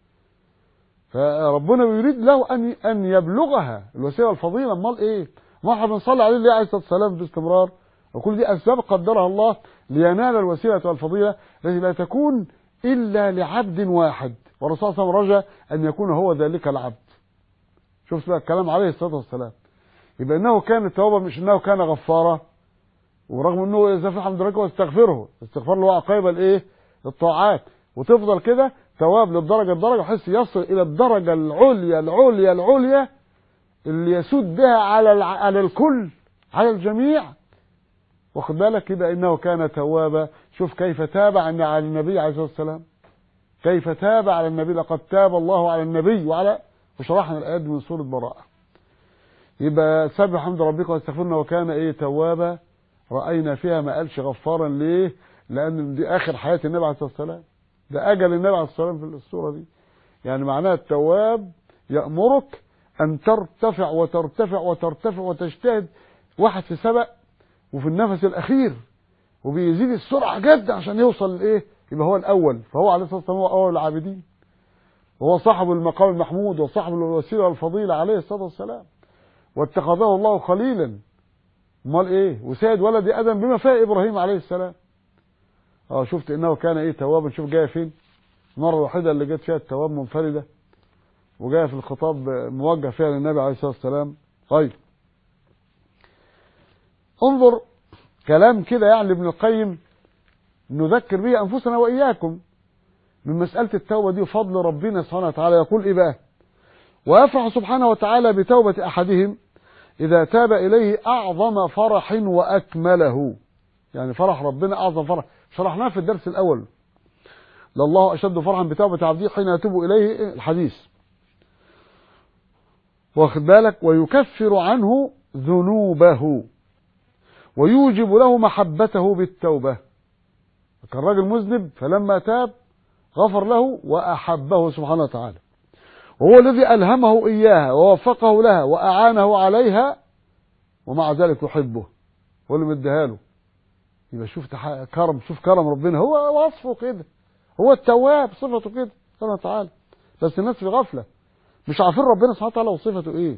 فربنا يريد له أن أن يبلغها الوصية والفضيلة أمال إيه؟ ما احنا بنصلي عليه ليه عليه الصلاة والسلام باستمرار وكل دي أسباب قدرها الله لينال الوسيلة والفضيلة التي لا تكون إلا لعبد واحد والرسول صلى الله عليه وسلم رجى أن يكون هو ذلك العبد شوف بقى الكلام عليه الصلاة والسلام يبقى انه كان التوبة مش انه كان غفارا ورغم انه اذا في حمد ربك واستغفره استغفار له عقيب الايه الطاعات وتفضل كده تواب للدرجة الدرجة بحيث يصل الى الدرجة العليا العليا العليا اللي يسود بها على الع... على الكل على الجميع واخد بالك يبقى انه كان توابا شوف كيف تاب عن على النبي عليه الصلاه والسلام كيف تاب على النبي لقد تاب الله على النبي وعلى وشرحنا الايات من سوره براءه يبقى سبح حمد ربك واستغفرنا وكان ايه توابا راينا فيها ما قالش غفارا ليه لان دي اخر حياه النبي عليه الصلاه والسلام ده اجل النبي عليه الصلاه والسلام في الصوره دي يعني معناها التواب يامرك ان ترتفع وترتفع وترتفع وتجتهد واحد في سبق وفي النفس الاخير وبيزيد السرعه جدا عشان يوصل لايه يبقى هو الاول فهو عليه الصلاه والسلام هو اول العابدين وهو صاحب المقام المحمود وصاحب الوسيله والفضيله عليه الصلاه والسلام واتخذه الله خليلا امال ايه وسيد ولد ادم بما فيه ابراهيم عليه السلام اه شفت انه كان ايه توابا شوف جايه فين المره الوحيده اللي جت فيها التواب منفرده وجايه في الخطاب موجه فيها للنبي عليه الصلاه والسلام طيب انظر كلام كده يعني ابن القيم نذكر به انفسنا واياكم من مساله التوبه دي وفضل ربنا سبحانه وتعالى يقول ايه بقى ويفرح سبحانه وتعالى بتوبه احدهم إذا تاب إليه أعظم فرح وأكمله يعني فرح ربنا أعظم فرح شرحناه في الدرس الأول لله أشد فرحا بتوبة عبده حين يتوب إليه الحديث واخد بالك ويكفر عنه ذنوبه ويوجب له محبته بالتوبة كان راجل مذنب فلما تاب غفر له وأحبه سبحانه وتعالى وهو الذي ألهمه إياها ووفقه لها وأعانه عليها ومع ذلك يحبه هو اللي مديها له يبقى شوف تح... كرم شوف كرم ربنا هو وصفه كده هو التواب صفته كده سبحانه وتعالى بس الناس في غفلة مش عارفين ربنا سبحانه وتعالى وصفته ايه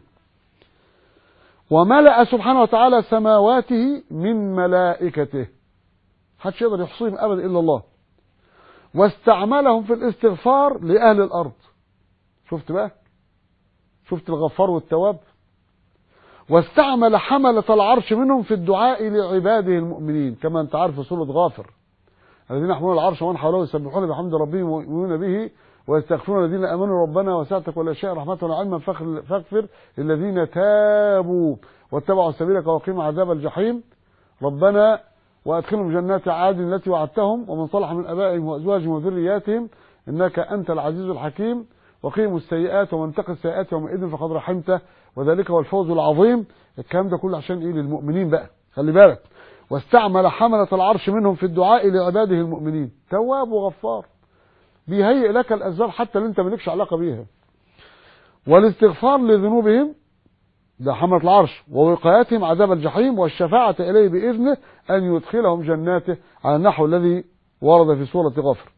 وملأ سبحانه وتعالى سماواته من ملائكته محدش يقدر يحصيهم ابدا الا الله واستعملهم في الاستغفار لأهل الأرض شفت بقى شفت الغفار والتواب واستعمل حملة العرش منهم في الدعاء لعباده المؤمنين كما انت عارف في سورة غافر الذين يحملون العرش ومن حوله يسبحون بحمد ربهم ويؤمنون به ويستغفرون الذين امنوا ربنا وسعت كل شيء رحمه وعلما فاغفر للذين تابوا واتبعوا سبيلك وقيم عذاب الجحيم ربنا وادخلهم جنات عادن التي وعدتهم ومن صلح من ابائهم وازواجهم وذرياتهم انك انت العزيز الحكيم وقيموا السيئات ومن تقي السيئات يومئذ فقد رحمته وذلك هو الفوز العظيم الكلام ده كله عشان ايه للمؤمنين بقى خلي بالك واستعمل حملة العرش منهم في الدعاء لعباده المؤمنين تواب وغفار بيهيئ لك الاسباب حتى اللي انت مالكش علاقه بيها والاستغفار لذنوبهم ده حملة العرش ووقايتهم عذاب الجحيم والشفاعة إليه بإذنه أن يدخلهم جناته على النحو الذي ورد في سورة غفر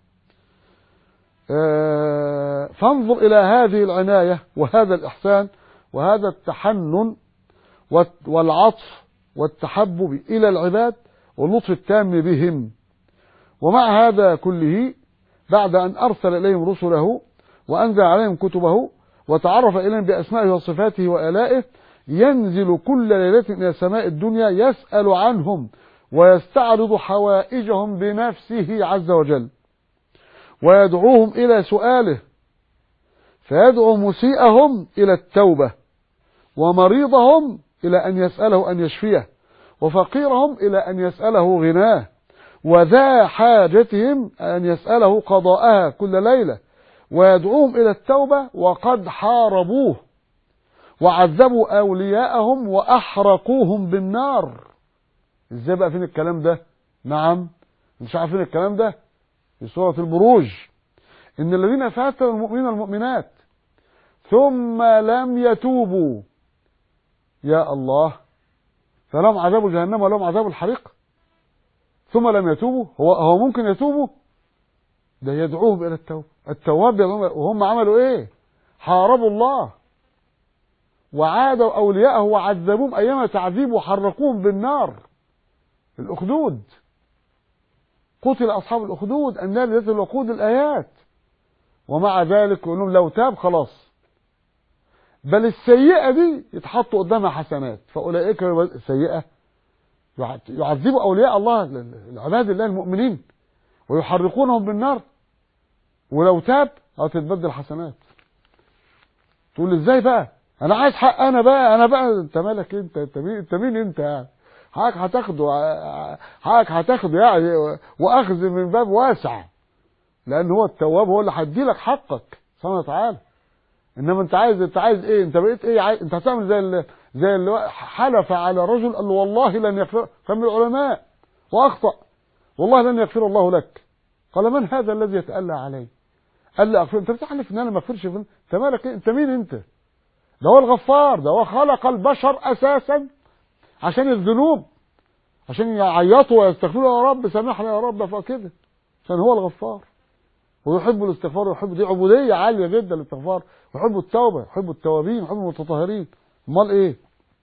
آه، فانظر إلى هذه العناية وهذا الإحسان وهذا التحنن والعطف والتحبب إلى العباد واللطف التام بهم ومع هذا كله بعد أن أرسل إليهم رسله وأنزل عليهم كتبه وتعرف إليهم بأسمائه وصفاته وآلائه ينزل كل ليلة إلى سماء الدنيا يسأل عنهم ويستعرض حوائجهم بنفسه عز وجل ويدعوهم إلى سؤاله فيدعو مسيئهم إلى التوبة ومريضهم إلى أن يسأله أن يشفيه وفقيرهم إلى أن يسأله غناه وذا حاجتهم أن يسأله قضاءها كل ليلة ويدعوهم إلى التوبة وقد حاربوه وعذبوا أولياءهم وأحرقوهم بالنار إزاي بقى فين الكلام ده نعم مش عارفين الكلام ده في سورة البروج إن الذين فاتوا المؤمنين المؤمنات ثم لم يتوبوا يا الله فلهم عذاب جهنم ولهم عذاب الحريق ثم لم يتوبوا هو هو ممكن يتوبوا ده يدعوهم الى التوبه التواب وهم عملوا ايه حاربوا الله وعادوا اولياءه وعذبوهم ايام تعذيب وحرقوهم بالنار الاخدود قتل اصحاب الاخدود النار ذات الوقود الايات ومع ذلك يقول لهم لو تاب خلاص بل السيئة دي يتحطوا قدامها حسنات فأولئك سيئة يعذبوا أولياء الله العباد الله المؤمنين ويحرقونهم بالنار ولو تاب أو تتبدل حسنات تقول ازاي بقى انا عايز حق انا بقى انا بقى انت مالك انت انت مين انت مين انت يعني حقك هتاخده حقك هتاخده يعني واخذ من باب واسع لان هو التواب هو اللي هيدي لك حقك سبحانه وتعالى انما انت عايز انت عايز ايه انت بقيت ايه عايز انت هتعمل زي اللي زي اللي حلف على رجل قال له والله لن يغفر كان من العلماء واخطا والله لن يغفر الله لك قال من هذا الذي يتألى علي قال لي اغفر انت بتحلف ان انا ما اغفرش انت مالك إيه؟ انت مين انت ده هو الغفار ده هو خلق البشر اساسا عشان الذنوب عشان يعيطوا ويستغفروا يا رب سامحنا يا رب فكده عشان هو الغفار ويحب الاستغفار ويحب دي عبودية عالية جدا الاستغفار ويحب التوبة يحب التوابين يحب المتطهرين امال ايه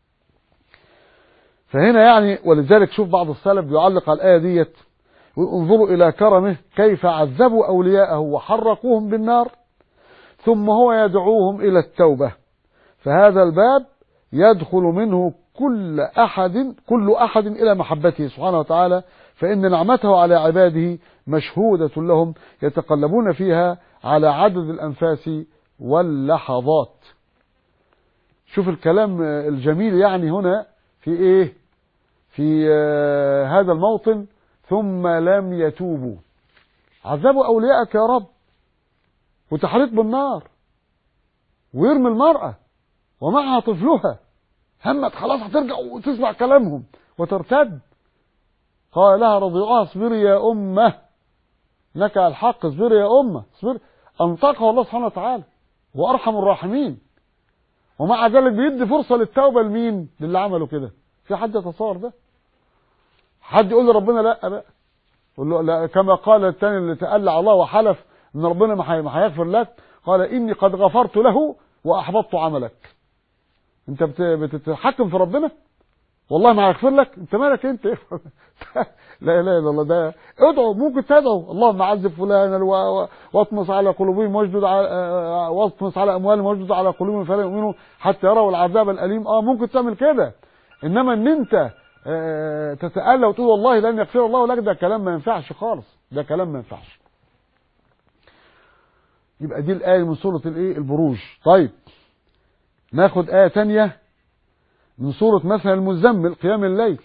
فهنا يعني ولذلك شوف بعض السلف بيعلق على الآية ديت انظروا إلى كرمه كيف عذبوا أولياءه وحرقوهم بالنار ثم هو يدعوهم إلى التوبة فهذا الباب يدخل منه كل أحد كل أحد إلى محبته سبحانه وتعالى فإن نعمته على عباده مشهودة لهم يتقلبون فيها على عدد الأنفاس واللحظات شوف الكلام الجميل يعني هنا في ايه في آه هذا الموطن ثم لم يتوبوا عذبوا اولياءك يا رب وتحريق بالنار ويرمي المرأة ومعها طفلها همت خلاص هترجع وتسمع كلامهم وترتد قال لها رضيعها اصبري يا أمة لك الحق اصبري يا أمة اصبري أنطقها الله سبحانه وتعالى وأرحم الراحمين ومع ذلك بيدي فرصة للتوبة لمين للي عملوا كده في حد يتصور ده حد يقول لربنا لا بقى يقول له لا كما قال الثاني اللي تألع الله وحلف ان ربنا ما هيغفر لك قال اني قد غفرت له واحبطت عملك انت بتتحكم في ربنا والله ما هيغفر لك انت مالك انت لا اله الا الله ده ادعو ممكن تدعو اللهم عذب فلانا واطمس على قلوبهم واجدد على واطمس على اموالهم واجدد على قلوبهم فلا يؤمنوا حتى يروا العذاب الاليم اه ممكن تعمل كده انما ان انت تتألى وتقول والله لن يغفر الله لك ده كلام ما ينفعش خالص ده كلام ما ينفعش يبقى دي الآية من سورة الإيه البروج طيب ناخد آية تانية من سورة مثلا المزمل قيام الليل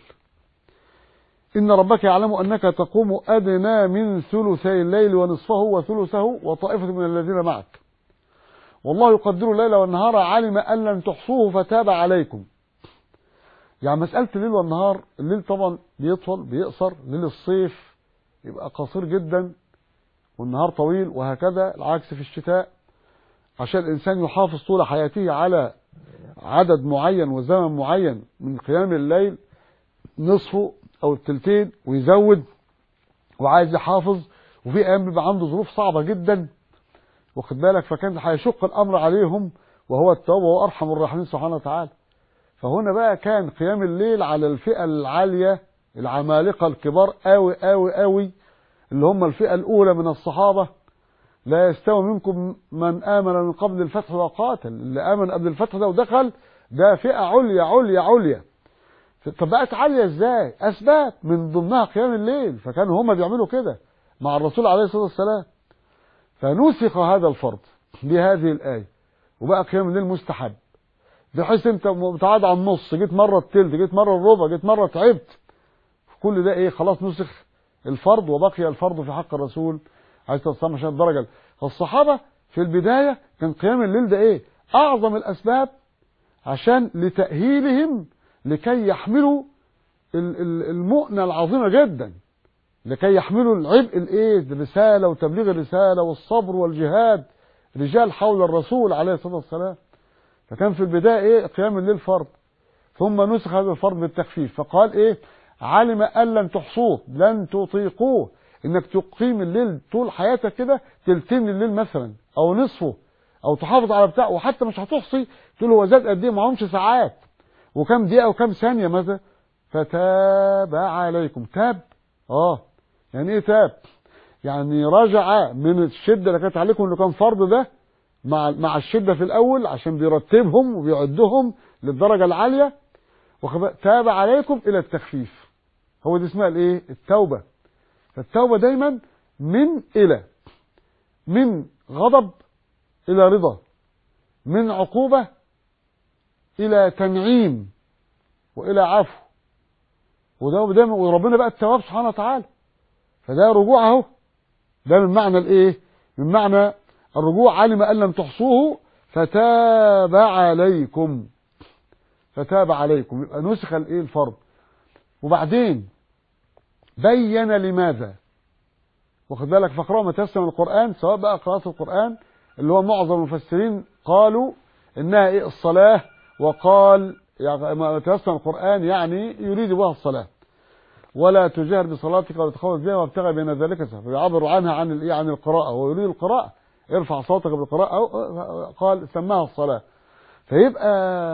إن ربك يعلم أنك تقوم أدنى من ثلثي الليل ونصفه وثلثه وطائفة من الذين معك والله يقدر الليل والنهار علم أن لن تحصوه فتاب عليكم يعني مسألة الليل والنهار الليل طبعا بيطول بيقصر ليل الصيف يبقى قصير جدا والنهار طويل وهكذا العكس في الشتاء عشان الإنسان يحافظ طول حياته على عدد معين وزمن معين من قيام الليل نصفه أو التلتين ويزود وعايز يحافظ وفي أيام بيبقى عنده ظروف صعبة جدا واخد بالك فكان هيشق الأمر عليهم وهو التوبة وهو أرحم الراحمين سبحانه وتعالى فهنا بقى كان قيام الليل على الفئة العالية العمالقة الكبار قوي قوي قوي اللي هم الفئة الأولى من الصحابة لا يستوي منكم من آمن من قبل الفتح وقاتل اللي آمن قبل الفتح ده ودخل ده فئة عليا عليا عليا طب بقت عالية ازاي أسباب من ضمنها قيام الليل فكانوا هم بيعملوا كده مع الرسول عليه الصلاة والسلام فنسخ هذا الفرض بهذه الآية وبقى قيام الليل مستحب بحيث انت متعاد على النص جيت مرة التلت جيت مرة الربع جيت مرة تعبت كل ده ايه خلاص نسخ الفرض وبقي الفرض في حق الرسول عليه الصلاة والسلام عشان الدرجة فالصحابة في البداية كان قيام الليل ده ايه اعظم الاسباب عشان لتأهيلهم لكي يحملوا المؤنة العظيمة جدا لكي يحملوا العبء الايه الرسالة وتبليغ الرسالة والصبر والجهاد رجال حول الرسول عليه الصلاة والسلام فكان في البداية ايه قيام الليل فرض ثم نسخ هذا الفرض بالتخفيف فقال ايه علم ان لن تحصوه لن تطيقوه انك تقيم الليل طول حياتك كده تلتين الليل مثلا او نصفه او تحافظ على بتاع وحتى مش هتحصي تقول هو زاد قد ايه معهمش ساعات وكم دقيقه وكم ثانيه مثلا فتاب عليكم تاب اه يعني ايه تاب يعني رجع من الشده اللي كانت عليكم اللي كان فرض ده مع مع الشده في الاول عشان بيرتبهم وبيعدهم للدرجه العاليه تاب عليكم الى التخفيف هو دي اسمها الايه التوبه فالتوبه دايما من الى من غضب الى رضا من عقوبه الى تنعيم والى عفو وده دايما وربنا بقى التواب سبحانه وتعالى فده رجوع اهو ده من معنى الايه من معنى الرجوع علم ان لم تحصوه فتاب عليكم فتاب عليكم يبقى نسخ الايه الفرض وبعدين بين لماذا واخد بالك فاقرأوا ما تيسر من القرآن سواء بقى قراءة القرآن اللي هو معظم المفسرين قالوا انها ايه الصلاة وقال يعني ما تيسر من القرآن يعني يريد بها الصلاة ولا تجهر بصلاتك ولا تخوف بها وابتغى بين ذلك فيعبر عنها عن الايه عن القراءة هو يريد القراءة ارفع صوتك بالقراءة قال سماها الصلاة فيبقى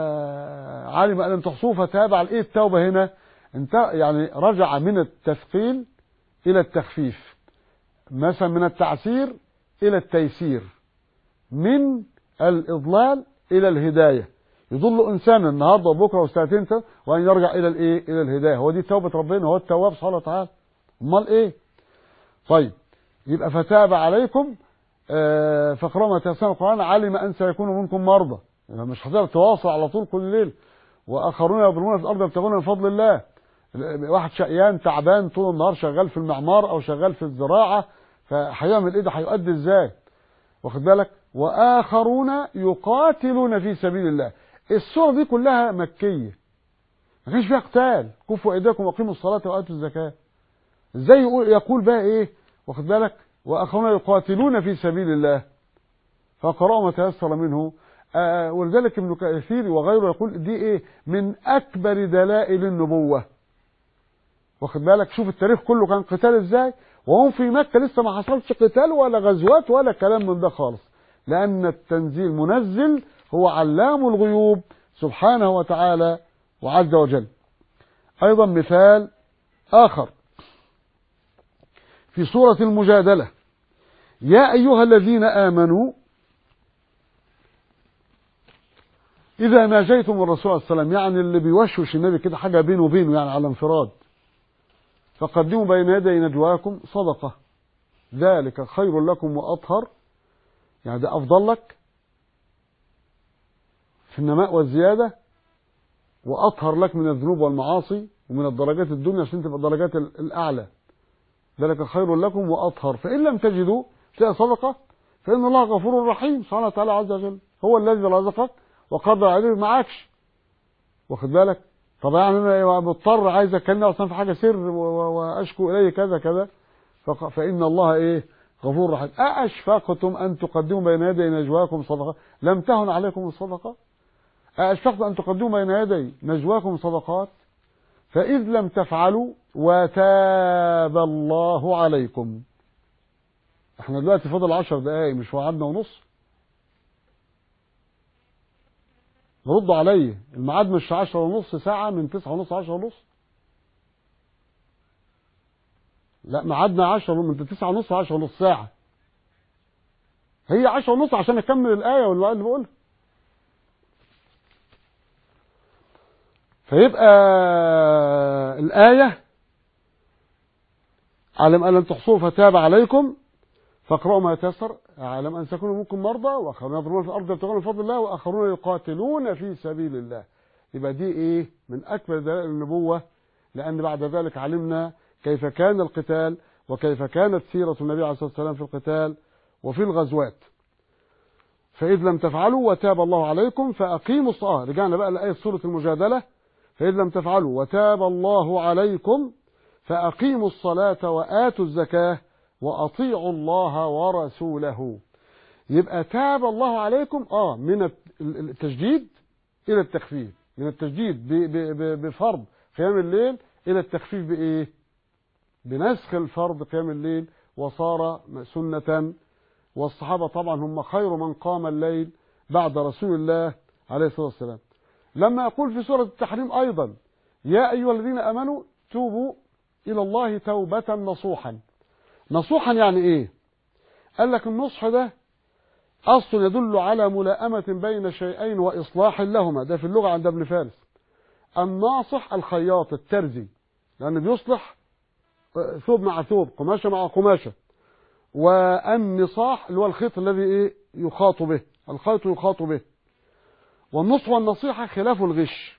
علم ان لم تحصوه فتاب على ايه التوبة هنا انت يعني رجع من التثقيل الى التخفيف مثلا من التعسير الى التيسير من الاضلال الى الهدايه يضل انسان النهارده وبكره وساعتين وان يرجع الى الايه الى الهدايه هو دي توبه ربنا هو التواب سبحانه وتعالى امال ايه طيب يبقى فتاب عليكم آه فاقرأوا ما تيسر القرآن علم أن سيكون منكم مرضى يعني مش هتقدر تواصل على طول كل ليل وآخرون يضربون في الأرض يبتغون من فضل الله واحد شقيان تعبان طول النهار شغال في المعمار أو شغال في الزراعة فهيعمل إيه ده هيؤدي إزاي واخد بالك وآخرون يقاتلون في سبيل الله السورة دي كلها مكية ما كانش فيها قتال كفوا ايديكم واقيموا الصلاة وآتوا الزكاة ازاي يقول يقول بقى ايه واخد بالك واخرون يقاتلون في سبيل الله فقرأوا ما تيسر منه آه ولذلك ابن كثير وغيره يقول دي ايه من اكبر دلائل النبوة واخد بالك شوف التاريخ كله كان قتال ازاي وهم في مكة لسه ما حصلش قتال ولا غزوات ولا كلام من ده خالص لأن التنزيل منزل هو علام الغيوب سبحانه وتعالى وعز وجل أيضا مثال آخر في سورة المجادلة يا أيها الذين آمنوا إذا ناجيتم الرسول صلى الله عليه وسلم يعني اللي بيوشوش النبي كده حاجة بينه وبينه يعني على انفراد فقدموا بين يدي نجواكم صدقة ذلك خير لكم وأطهر يعني ده أفضل لك في النماء والزيادة وأطهر لك من الذنوب والمعاصي ومن الدرجات الدنيا عشان تبقى الدرجات الأعلى ذلك خير لكم وأطهر فإن لم تجدوا شيء صدقة فإن الله غفور رحيم سبحانه وتعالى عز وجل هو الذي رزقك وقدر عليه معكش واخد بالك طب يعني انا مضطر عايز اتكلم اصلا في حاجه سر واشكو اليه كذا كذا فان الله ايه غفور رحيم أأشفقتم أن تقدموا بين يدي نجواكم صدقة لم تهن عليكم الصدقة أأشفقتم أن تقدموا بين يدي نجواكم صدقات فإذ لم تفعلوا وتاب الله عليكم احنا دلوقتي فاضل عشر دقايق مش وعدنا ونص ردوا عليا الميعاد مش عشرة ونص ساعة من تسعة ونص عشرة ونص لا ميعادنا عشرة من تسعة ونص عشرة ونص ساعة هي عشرة ونص عشان أكمل الآية واللي بقولها فيبقى الآية علم أن لم تحصوه فتاب عليكم فاقرأوا ما يتيسر علم أن تكونوا منكم مرضى وآخرون يضربون في الأرض يبتغون من فضل الله وآخرون يقاتلون في سبيل الله يبقى دي إيه من أكبر دلائل النبوة لأن بعد ذلك علمنا كيف كان القتال وكيف كانت سيرة النبي عليه الصلاة والسلام في القتال وفي الغزوات فإذ لم تفعلوا وتاب الله عليكم فأقيموا الصلاة رجعنا بقى لآية سورة المجادلة فإذ لم تفعلوا وتاب الله عليكم فأقيموا الصلاة وآتوا الزكاة وأطيعوا الله ورسوله يبقى تاب الله عليكم آه من التجديد إلى التخفيف من التجديد بفرض قيام الليل إلى التخفيف بإيه بنسخ الفرض قيام الليل وصار سنة والصحابة طبعا هم خير من قام الليل بعد رسول الله عليه الصلاة والسلام لما يقول في سورة التحريم أيضا يا أيها الذين أمنوا توبوا إلى الله توبة نصوحا نصوحا يعني إيه قال لك النصح ده أصل يدل على ملائمة بين شيئين وإصلاح لهما ده في اللغة عند ابن فارس الناصح الخياط الترزي لأنه بيصلح ثوب مع ثوب قماشة مع قماشة والنصاح اللي هو الخيط الذي إيه يخاط به الخيط يخاط به والنصح والنصيحة خلاف الغش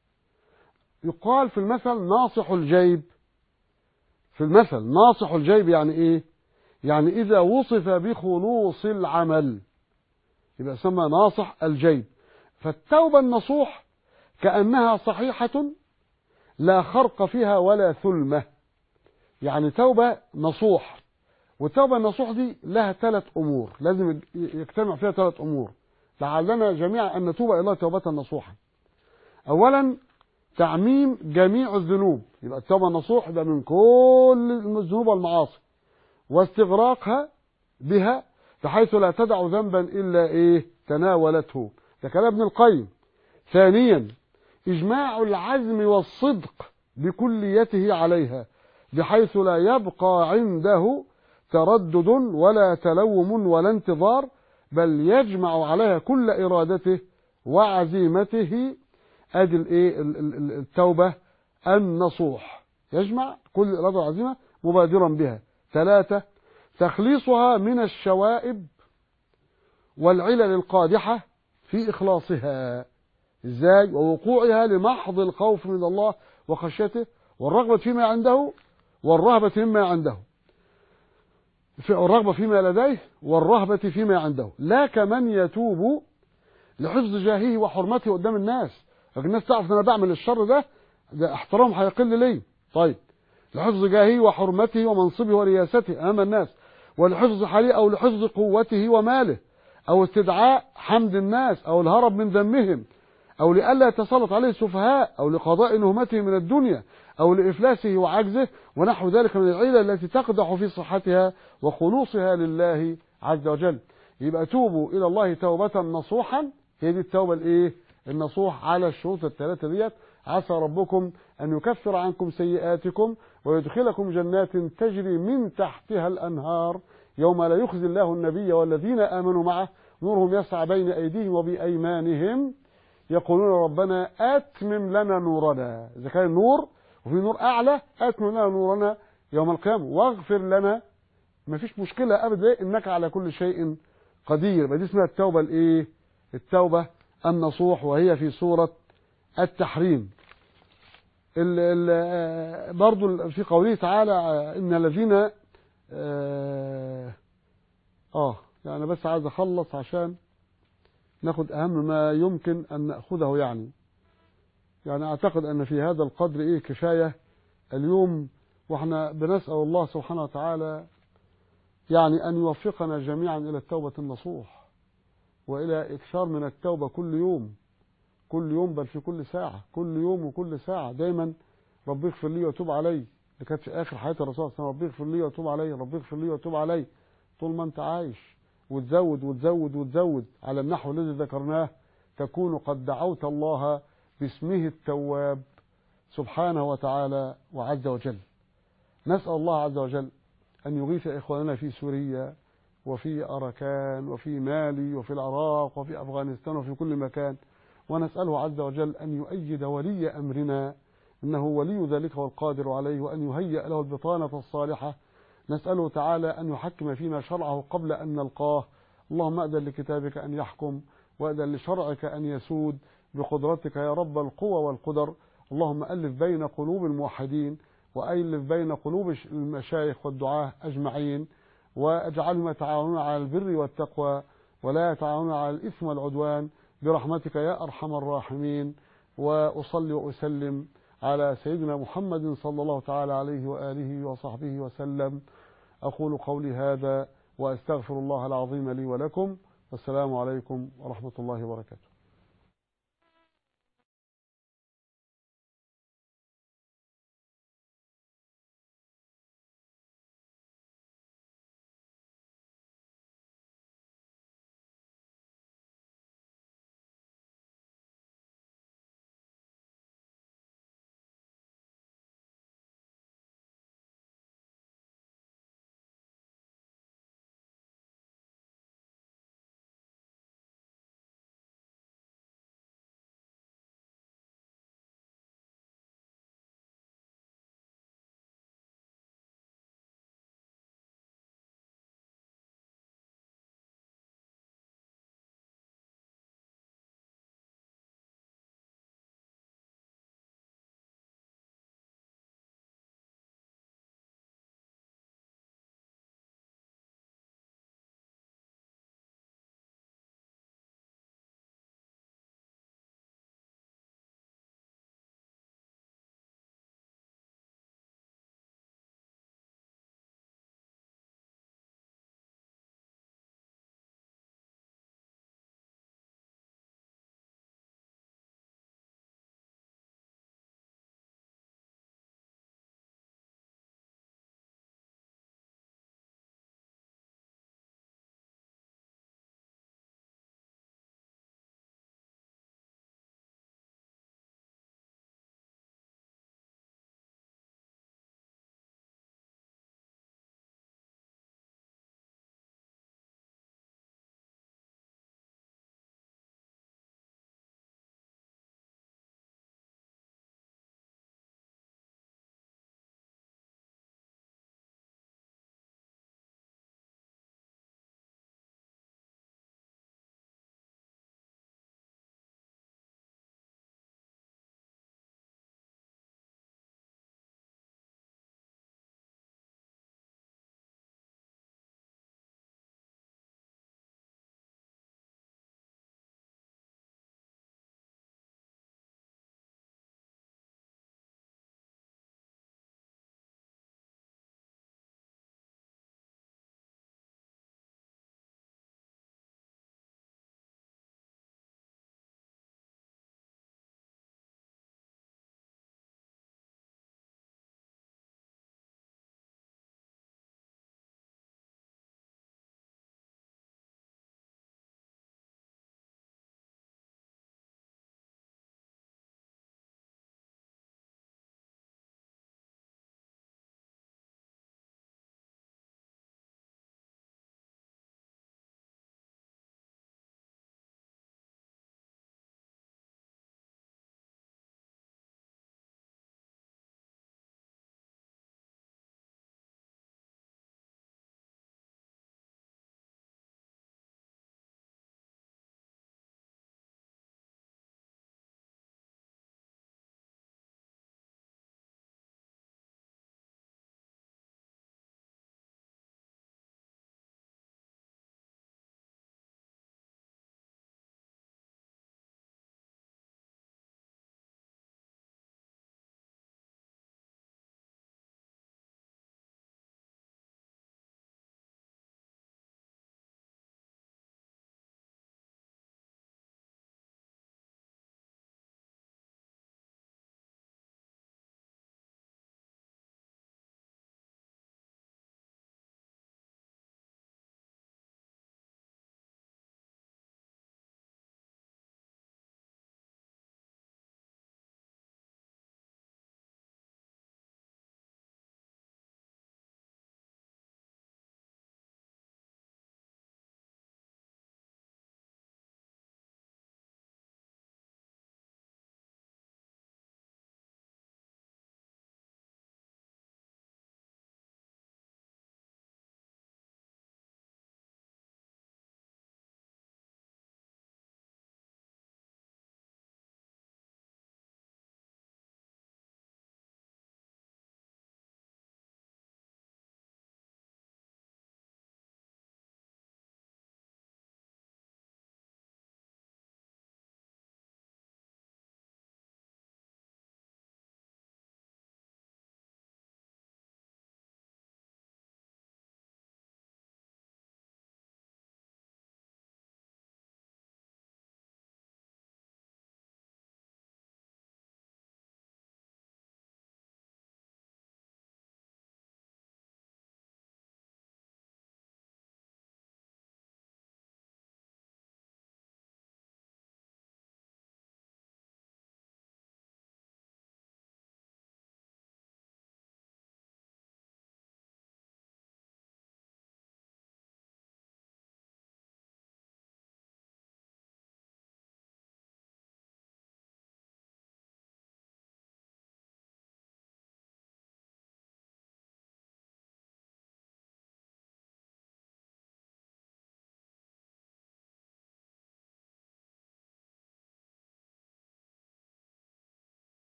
يقال في المثل ناصح الجيب في المثل ناصح الجيب يعني ايه يعني اذا وصف بخلوص العمل يبقى يسمى ناصح الجيب فالتوبة النصوح كأنها صحيحة لا خرق فيها ولا ثلمة يعني توبة نصوح والتوبة النصوح دي لها ثلاث أمور لازم يجتمع فيها ثلاث أمور لعلنا جميعا أن نتوب إلى الله توبة نصوحا أولا تعميم جميع الذنوب يبقى التوبة النصوح ده من كل الذنوب والمعاصي واستغراقها بها بحيث لا تدع ذنبا إلا إيه تناولته ده كلام ابن القيم ثانيا إجماع العزم والصدق بكليته عليها بحيث لا يبقى عنده تردد ولا تلوم ولا انتظار بل يجمع عليها كل إرادته وعزيمته ادي الايه التوبة النصوح يجمع كل إرادة وعزيمة مبادرا بها ثلاثة تخليصها من الشوائب والعلل القادحة في إخلاصها إزاي ووقوعها لمحض الخوف من الله وخشيته والرغبة فيما عنده والرهبة مما عنده الرغبة فيما لديه والرهبة فيما عنده لا كمن يتوب لحفظ جاهه وحرمته قدام الناس لكن الناس تعرف ان انا بعمل الشر ده ده احترام هيقل لي طيب لحفظ جاهه وحرمته ومنصبه ورياسته امام الناس ولحفظ حاله او لحفظ قوته وماله او استدعاء حمد الناس او الهرب من ذمهم او لئلا يتسلط عليه السفهاء او لقضاء نهمته من الدنيا أو لإفلاسه وعجزه ونحو ذلك من العلة التي تقدح في صحتها وخلوصها لله عز وجل يبقى توبوا إلى الله توبة نصوحا هي دي التوبة الإيه النصوح على الشروط الثلاثة ديت عسى ربكم أن يكفر عنكم سيئاتكم ويدخلكم جنات تجري من تحتها الأنهار يوم لا يخزي الله النبي والذين آمنوا معه نورهم يسعى بين أيديهم وبأيمانهم يقولون ربنا أتمم لنا نورنا إذا كان النور وفي نور أعلى أتمم لنا نورنا يوم القيامة واغفر لنا ما فيش مشكلة أبدا إنك على كل شيء قدير يبقى دي اسمها التوبة الايه التوبة النصوح وهي في سورة التحريم ال ال برضو في قوله تعالى ان الذين اه, آه يعني بس عايز اخلص عشان ناخد اهم ما يمكن ان ناخذه يعني يعني اعتقد ان في هذا القدر ايه كفايه اليوم واحنا بنسال الله سبحانه وتعالى يعني ان يوفقنا جميعا الى التوبه النصوح والى اكثار من التوبه كل يوم كل يوم بل في كل ساعه كل يوم وكل ساعه دايما رب اغفر لي وتوب علي اللي كانت في اخر حياه الرسول صلى الله عليه وسلم رب اغفر لي وتوب علي رب اغفر لي وتوب علي طول ما انت عايش وتزود وتزود وتزود على النحو الذي ذكرناه تكون قد دعوت الله باسمه التواب سبحانه وتعالى وعز وجل نسأل الله عز وجل أن يغيث إخواننا في سوريا وفي أركان وفي مالي وفي العراق وفي أفغانستان وفي كل مكان ونسأله عز وجل أن يؤيد ولي أمرنا إنه ولي ذلك والقادر عليه وأن يهيئ له البطانة الصالحة نسأله تعالى أن يحكم فيما شرعه قبل أن نلقاه اللهم أذن لكتابك أن يحكم وأذن لشرعك أن يسود بقدرتك يا رب القوى والقدر اللهم ألف بين قلوب الموحدين وألف بين قلوب المشايخ والدعاة أجمعين واجعلهم يتعاونون على البر والتقوى ولا يتعاونون على الإثم والعدوان برحمتك يا أرحم الراحمين وأصلي وأسلم على سيدنا محمد صلى الله تعالى عليه وآله وصحبه وسلم أقول قولي هذا وأستغفر الله العظيم لي ولكم والسلام عليكم ورحمة الله وبركاته